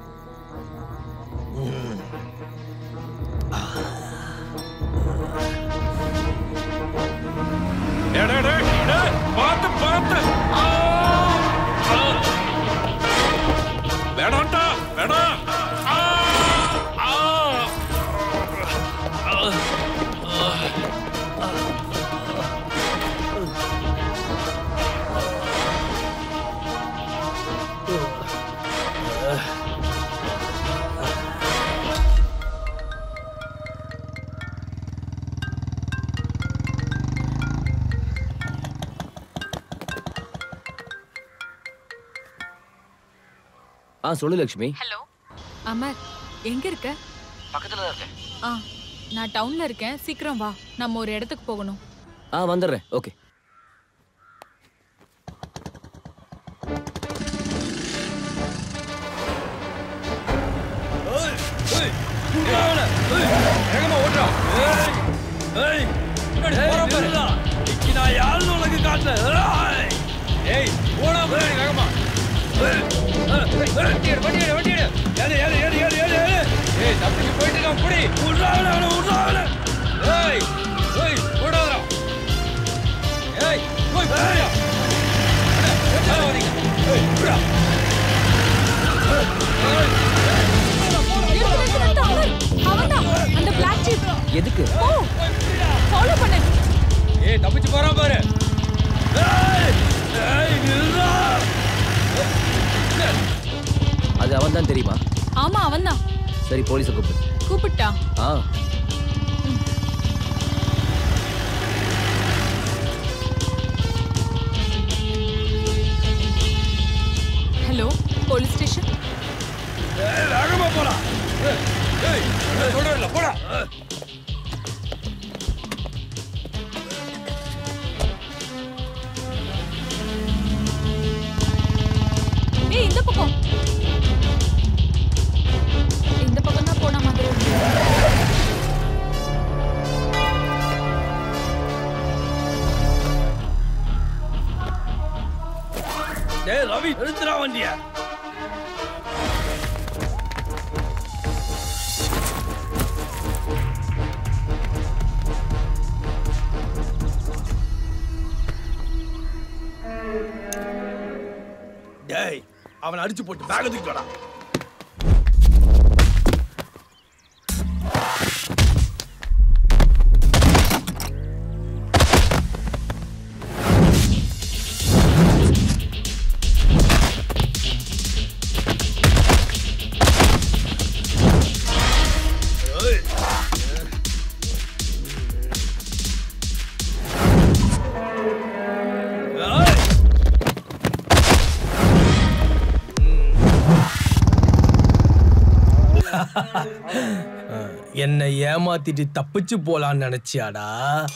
பார்த்து பார்த்து வேணாம்டா வேணாம் ஆ! ஆ! ஆ சொல்லு லக்ஷ்மி ஹலோ அமர் எங்க இருக்க பக்கத்துல தான் இருக்கேன் ஆ நான் டவுன்ல இருக்கேன் சீக்கிரம் வா நம்ம ஒரு இடத்துக்கு போகணும் ஆ வந்துடுறேன் ஓகே வேகமா ஓட்டுறா ஏய் ஏய் முன்னாடி போறா பாரு இன்னைக்கு நான் யாருன்னு உனக்கு காட்டுறேன் ஏய். ஏய் போடா முன்னாடி வேகமா ஏய், ஏய், ஏய், வண்டி எடு, வண்டி எடு, வண்டி எடு. ஏறு, ஏறு, ஏறு, ஏறு, ஏறு, ஏறு. ஏய், தப்பிச்சு போயிட்டு இருக்கான், புடி. விட்றா அவனை, அவனை, விட்றா அவனை. ஏய், ஏய், ஓடாதடா. ஏய், போய், போய்யா. ஏய், மேல வரீங்க. ஏய், விட்றா. ஏய், அவன்தான் அந்த பிளாக் ஜீப் எதுக்கு ஓ ஃபாலோ பண்ணு ஏய் தப்பிச்சு போறான் பாரு ஏய் ஏய் நில்றா அது அவன் தான் தெரியுமா ஆமா அவன்தான் சரி போலீஸை கூப்பிடு கூப்பிட்டா ஆ ஹலோ போலீஸ் ஸ்டேஷன் ஏய் வேகமா போடா ஏய் ஏய் நான் சொல்றேன்ல போடா ஏய் இந்த பக்கம் இந்த பக்கம் தான் போன மாதிரி இருக்கு. டேய் ரவி நிறுத்துறா வண்டிய டேய் அவனை அடிச்சு போட்டு பேக் தூக்கிட்டு வாடா என்னை ஏமாத்திட்டு தப்பிச்சு போலான்னு நினைச்சியாடா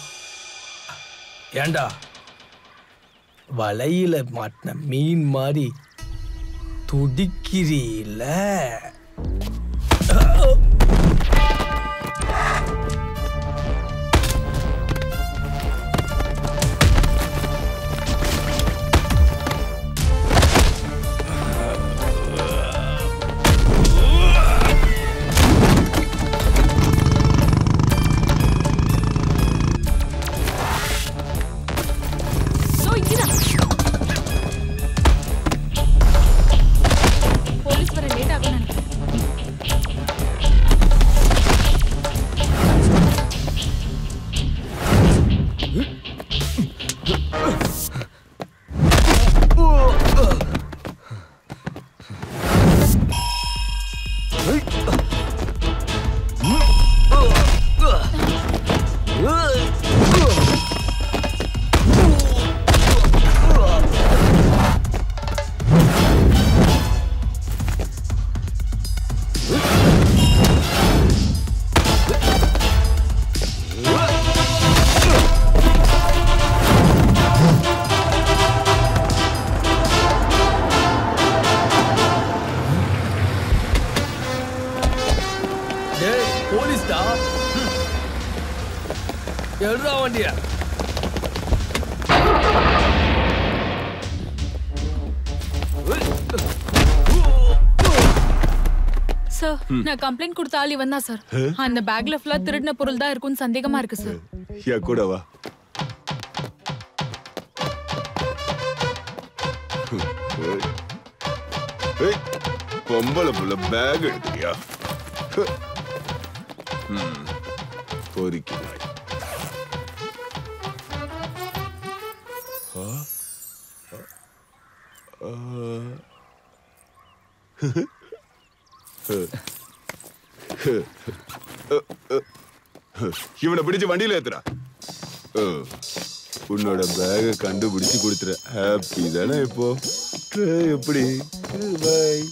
ஏண்டா வலையில மாட்டின மீன் மாதிரி துடிக்கிறீல இதோ இங்கதான் போலீஸ் வர லேட் ஆகும் நினைக்கிறேன் Uh! எடுறா வண்டிய சார் நான் கம்ப்ளைண்ட் கொடுத்த ஆள் இவன் தான் சார் அந்த பேக்ல ஃபுல்லா திருடின பொருள் தான் இருக்கும்னு சந்தேகமா இருக்கு சார் என் கூட வா ஏய். ஏய், பொம்பளை புள்ள பேக் எடுக்கிறியா ம், பொறுக்கி நாய். ஆ? ஆ. இவனை பிடிச்சு வண்டியில ஏத்துறா ஓ, உன்னோட பேக கண்டுபிடிச்சு கொடுத்துற ஹாப்பி தானே இப்போ ஏய், எப்படி பாய்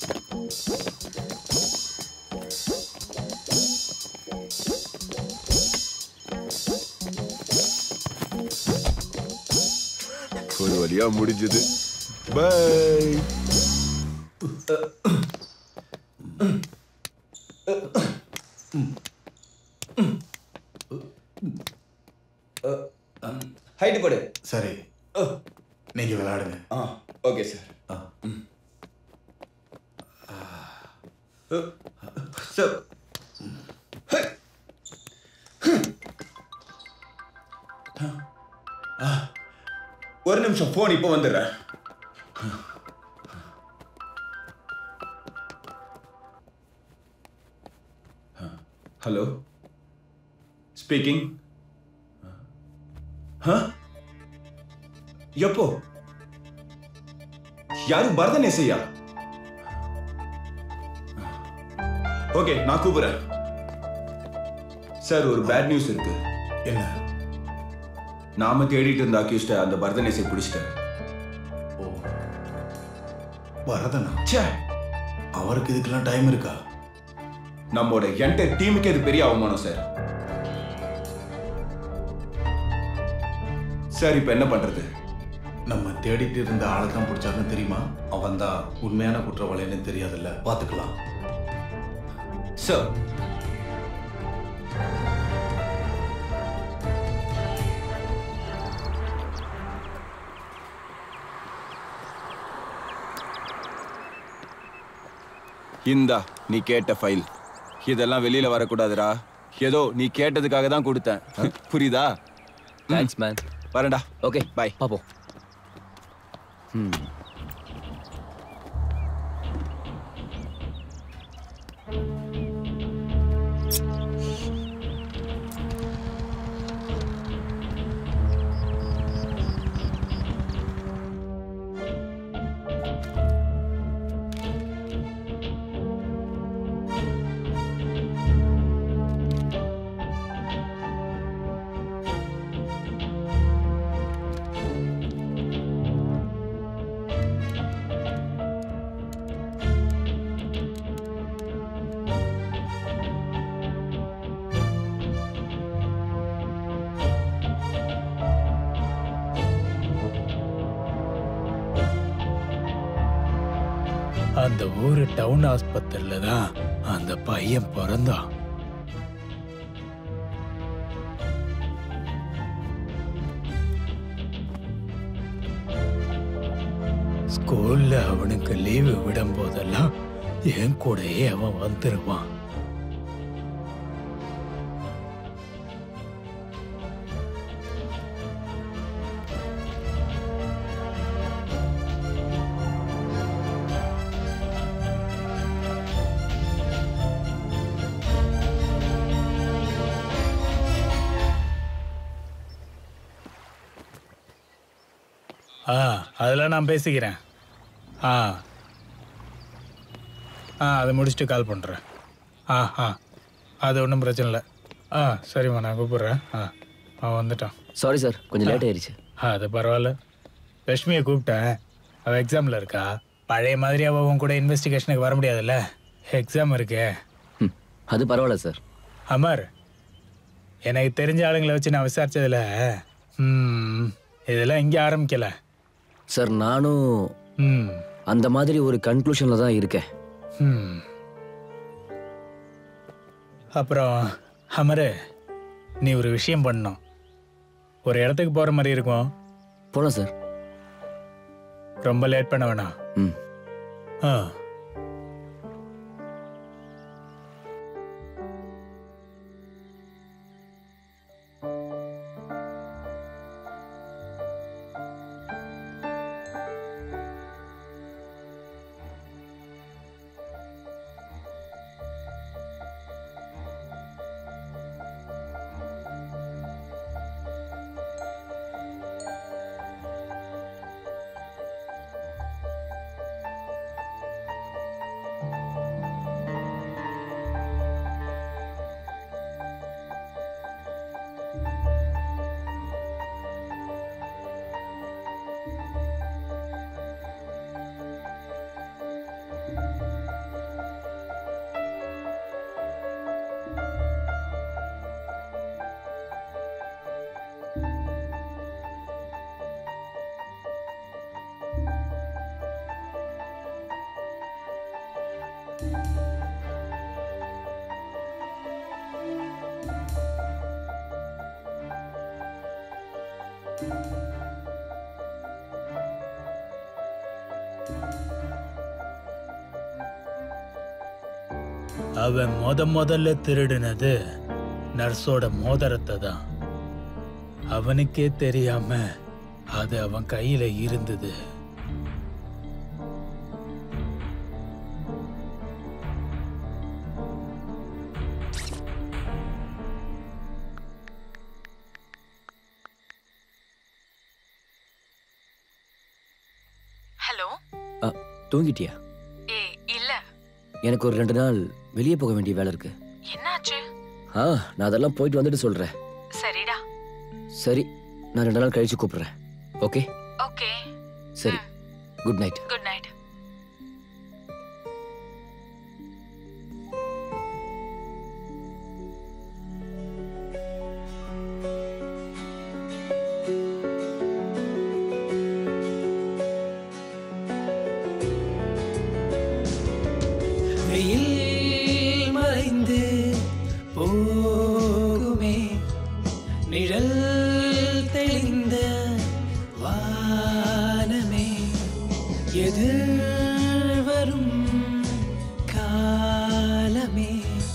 ஒரு வழியா முடிஞ்சது பாய் ஹைட்டு போடு சரி நீங்க விளையாடுங்க ஆ ஓகே சார் சார் ஒரு நிமிஷம் ஃபோன் இப்போ வந்துடுறேன் ஹலோ ஸ்பீக்கிங் எப்போ யாரு பரதன் எஸ்ஐயா ஓகே நான் கூப்பிடுறேன் சார் ஒரு பேட் நியூஸ் இருக்கு என்ன நாம தேடிட்டு இருந்த அக்யூஸ்ட அந்த பரதன் எஸ்ஐ பிடிச்சிட்டாரு பரதனா ச்சே அவருக்கு இதுக்கெல்லாம் டைம் இருக்கா நம்மோட என்டையர் டீமுக்கு இது பெரிய அவமானம் சார் சார் இப்போ என்ன பண்றது நம்ம தேடிட்டு இருந்த ஆளை தான் பிடிச்சாருன்னு தெரியுமா அவன் தான் உண்மையான குற்றவாளின்னு தெரியாதுல்ல பார்த்துக்கலாம் சார் இந்தா நீ கேட்ட ஃபைல் இதெல்லாம் வெளியில வரக்கூடாதுடா ஏதோ நீ கேட்டதுக்காக தான் கொடுத்தேன் புரியுதா தேங்க்ஸ் மேன் வரேன்டா ஓகே பாய் பாப்போம் ம் அந்த ஊரு டவுன் ஆஸ்பத்திரியில தான் அந்த பையன் பிறந்தான் ஸ்கூல்ல அவனுக்கு லீவு விடும் போதெல்லாம் என் கூடயே அவன் வந்துருவான் ஆ அதெல்லாம் நான் பேசிக்கிறேன் ஆ ஆ அதை முடிச்சுட்டு கால் பண்ணுறேன் ஆ ஆ அது ஒன்றும் பிரச்சனை இல்லை ஆ சரிம்மா நான் கூப்பிட்றேன் ஆ அவன் வந்துட்டான் சாரி சார் கொஞ்சம் லேட் ஆயிருச்சு ஆ அது பரவாயில்ல லட்சுமியை கூப்பிட்டேன் அவள் எக்ஸாமில் இருக்கா பழைய மாதிரி அவள் உன் கூட இன்வெஸ்டிகேஷனுக்கு வர முடியாதுல்ல எக்ஸாம் இருக்கே அது பரவாயில்ல சார் அமர் எனக்கு தெரிஞ்ச ஆளுங்களை வச்சு நான் விசாரிச்சதுல ம், இதெல்லாம் இங்கே ஆரம்பிக்கல சார் நானும் ம் அந்த மாதிரி ஒரு கன்க்ளூஷனில் தான் இருக்கேன் ம். அப்புறம் அமரு நீ ஒரு விஷயம் பண்ணணும் ஒரு இடத்துக்கு போற மாதிரி இருக்கும் போலாம் சார் ரொம்ப லேட் பண்ண வேணாம் ம் ஆ அவன் முத முதல்ல திருடினது நர்ஸோட மோதிரத்தை தான் அவனுக்கே தெரியாம அது அவன் கையில இருந்தது ஹலோ ஆ, தூங்கிட்டியா ஏ இல்ல எனக்கு ஒரு ரெண்டு நாள் வெளியே போக வேண்டிய வேலை இருக்கு என்னாச்சு ஆ நான் அதெல்லாம் போயிட்டு வந்துட்டு சொல்றேன் சரிடா சரி நான் ரெண்டு நாள் கழிச்சு கூப்பிடுறேன் ஓகே ஓகே சரி குட் நைட் குட் நைட் வெயில் மறைந்து போகுமே நிழல் தெளிந்த வானமே எதிர் வரும் காலமே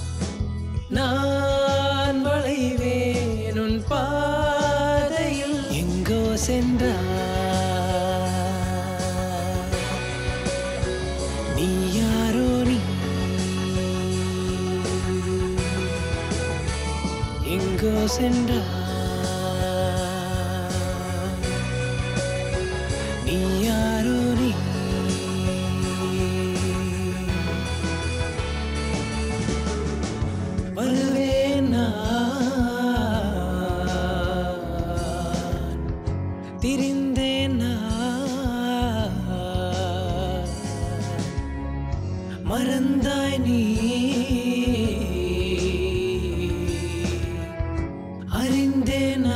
நான் வளைவேன் உன் பாதையில் எங்கோ சென்றாய் நீ யாரோ நீ எங்கோ சென்றாய் நீ யாரோ நீ வருவேன் நான் திரிந்தேன் நான் மறந்தாய் நீ அறிந்தேனா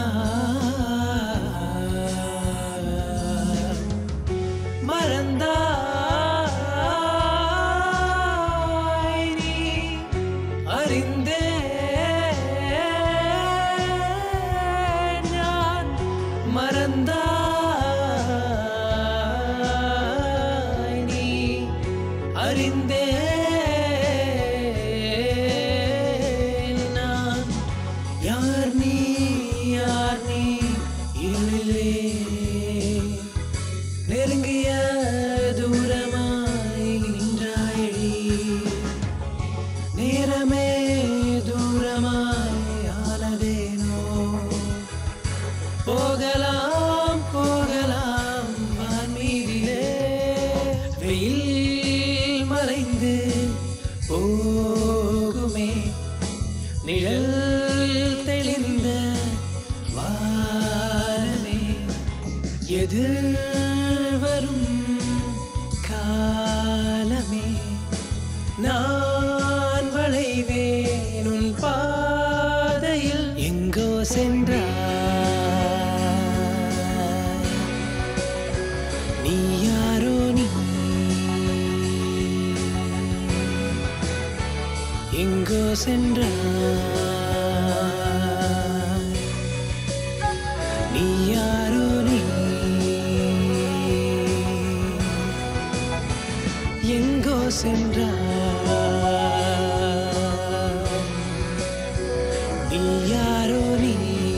மறந்தாய் நீ அறிந்தே நான் மறந்தாய் நீ அறிந்தே நான் யார் நீ யார் நீ இருளிலே நெருங்கிய தூரமாய் நின்றாயடி நேரமே தூரமாய் ஆனதேனோ போகலாம் போகலாம் வான்மீதிலே வெயில் மறைந்து போகுமே நிழல் தெளிந்த வானமே எதிர் வரும் காலமே நான் வளைவேன் உன் பாதையில் எங்கோ சென்றாய் நீ யாரோ நீ எங்கோ சென்றாய் எங்கோ சென்றாய் நீ யாரோ நீ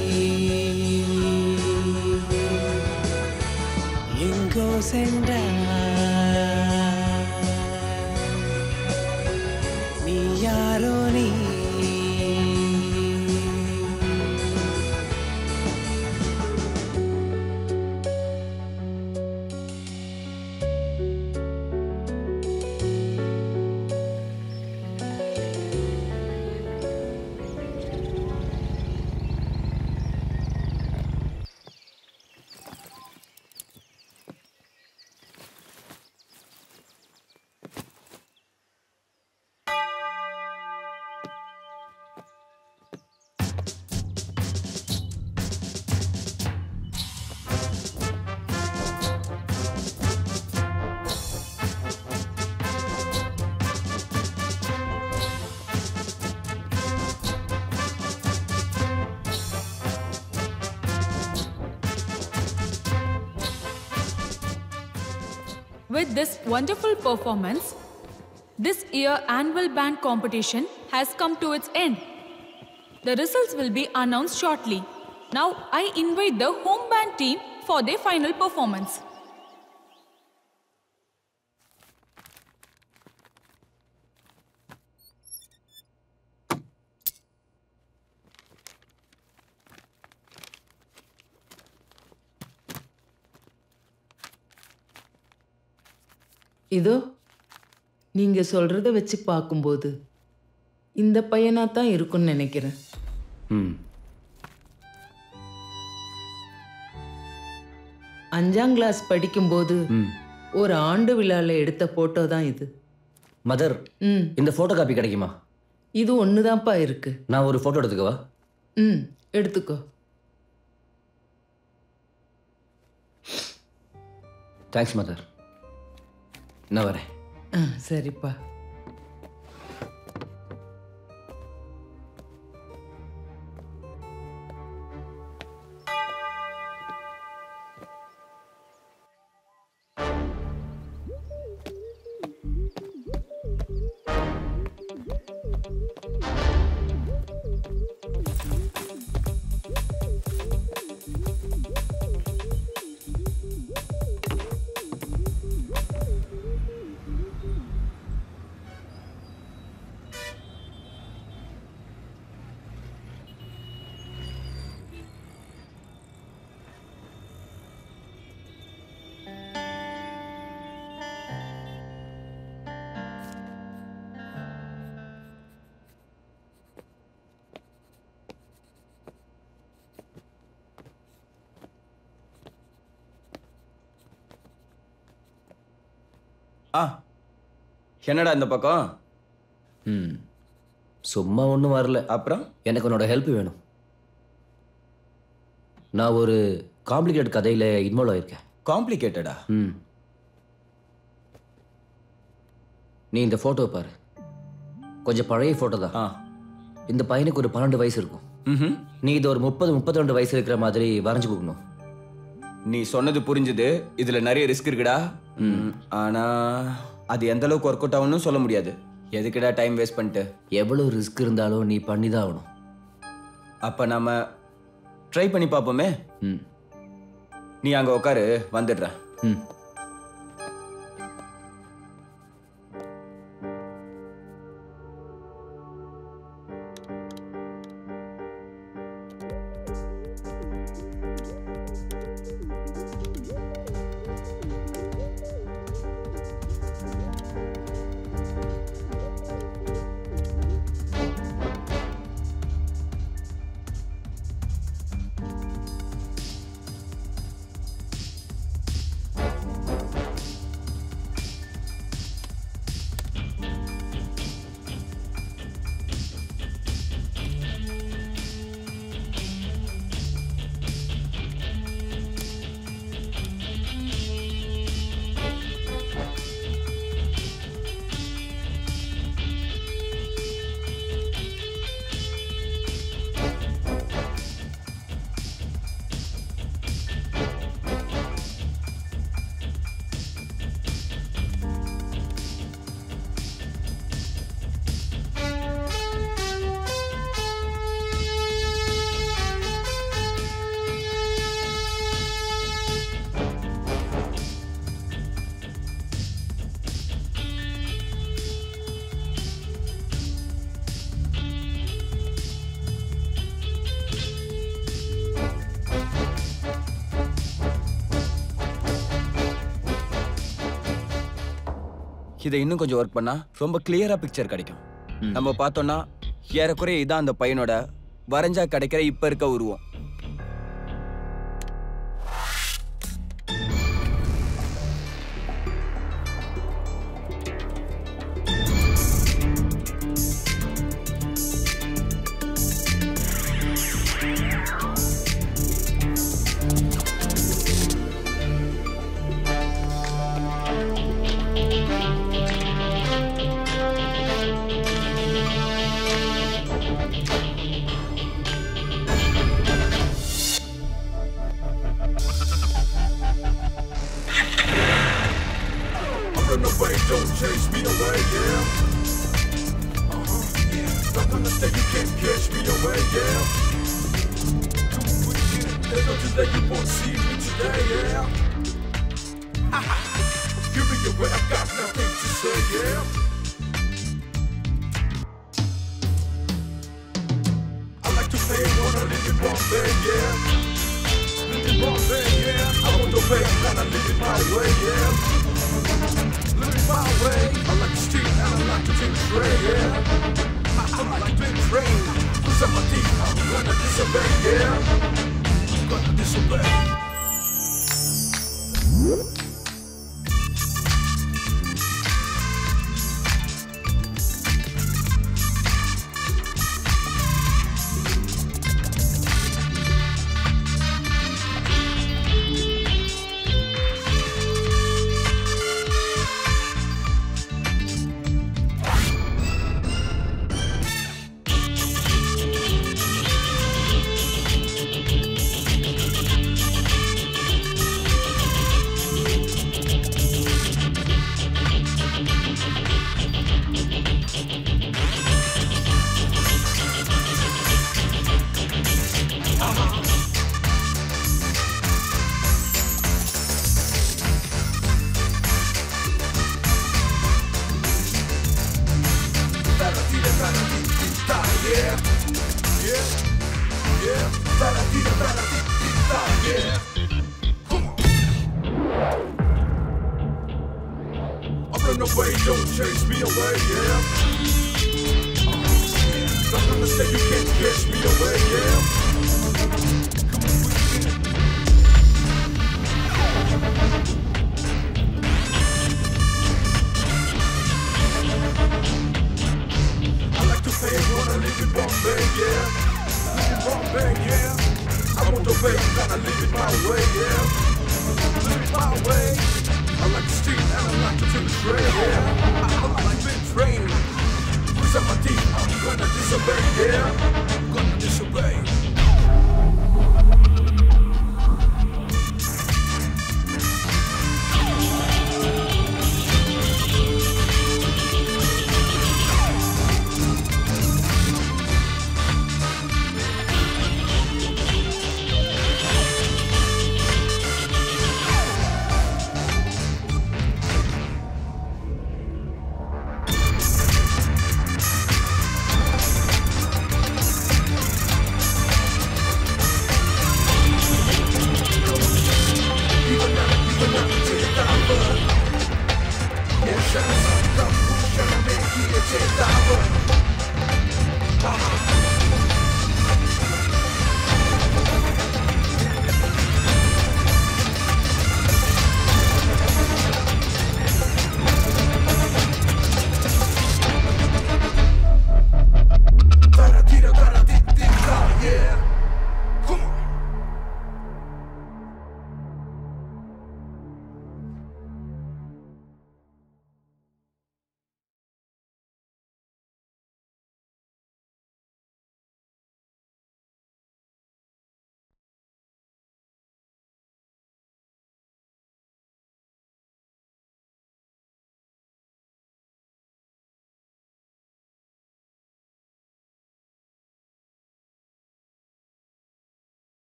எங்கோ சென்றாய் நீ யாரோ நீ With this wonderful performance, this year annual band competition has come to its end. The results will be announced shortly. Now I invite the home band team for their final performance. இதோ நீங்க சொல்றத வச்சு பார்க்கும்போது இந்த பையனா தான் இருக்கும்னு நினைக்கிறேன் ம் அஞ்சாம் கிளாஸ் படிக்கும்போது ம் ஒரு ஆண்டு விழால எடுத்த போட்டோ தான் இது மதர் ம் இந்த ஃபோட்டோ காப்பி கிடைக்குமா இது ஒண்ணுதான்ப்பா இருக்கு நான் ஒரு ஃபோட்டோ எடுத்துக்கவா ம் எடுத்துக்கோ தேங்க்ஸ் மதர் நான் வரேன் ஆ சரிப்பா ஆ என்னடா இந்த பக்கம் ம் சும்மா ஒன்றும் வரல அப்புறம் எனக்கு உன்னோட ஹெல்ப் வேணும் நான் ஒரு காம்ப்ளிகேட் கதையில் இன்வால்வ் ஆயிருக்கேன் காம்ப்ளிகேட்டடா ம் நீ இந்த ஃபோட்டோ பாரு கொஞ்சம் பழைய ஃபோட்டோ தான் இந்த பையனுக்கு ஒரு பன்னெண்டு வயசு இருக்கும் ம்ஹும். நீ இது ஒரு முப்பது முப்பத்தி ரெண்டு வயசு இருக்கிற மாதிரி வரைஞ்சு கொடுக்கணும் நீ சொன்னது புரிஞ்சுது இதுல நிறைய ரிஸ்க் இருக்குடா ம், ஆனா அது எந்த அளவுக்கு ஒர்க் அவுட் ஆகும்னு சொல்ல முடியாது எதுக்குடா டைம் வேஸ்ட் பண்ணிட்டு எவ்வளோ ரிஸ்க் இருந்தாலும் நீ பண்ணி தான் ஆகணும் அப்ப நாம ட்ரை பண்ணி பார்ப்போமே ம் நீ அங்க உட்காரு வந்துடுறேன் ம் இதை இன்னும் கொஞ்சம் ஒர்க் பண்ணா ரொம்ப கிளியரா பிக்சர் கிடைக்கும் நம்ம பார்த்தோம்னா ஏறக்குறைய இதான் அந்த பையனோட வரைஞ்சா கிடைக்கிற இப்ப இருக்க உருவம் I'm running away, don't chase me away, yeah. Uh-huh, yeah. Stuck on the stage, you can't catch me away, yeah. Come on, we get it. There's nothing that you won't see me today, yeah. Giving you what I got, nothing to say, yeah. I like to play it, wanna live in Bombay, yeah. Live in Bombay, yeah. I want the way, wanna live it my way, yeah. Living my way. I like to steal and I like to take trade, yeah. I, I like to be trained. Cause I'm a thief, I'm gonna disobey, yeah. I'm gonna disobey. Yeah, yeah, yeah. Baratita, baratita, yeah. Come on. I'm running away, don't chase me away, yeah. Uh-huh, yeah. Stuck on the stage, you can't catch me away, yeah. Come on, we get it. I like to pay it, wanna live in Bombay, yeah. Live in Bombay, yeah. I want the way, gotta live it my way, yeah. Live it my way. I like to steal and I like to take a trade, yeah.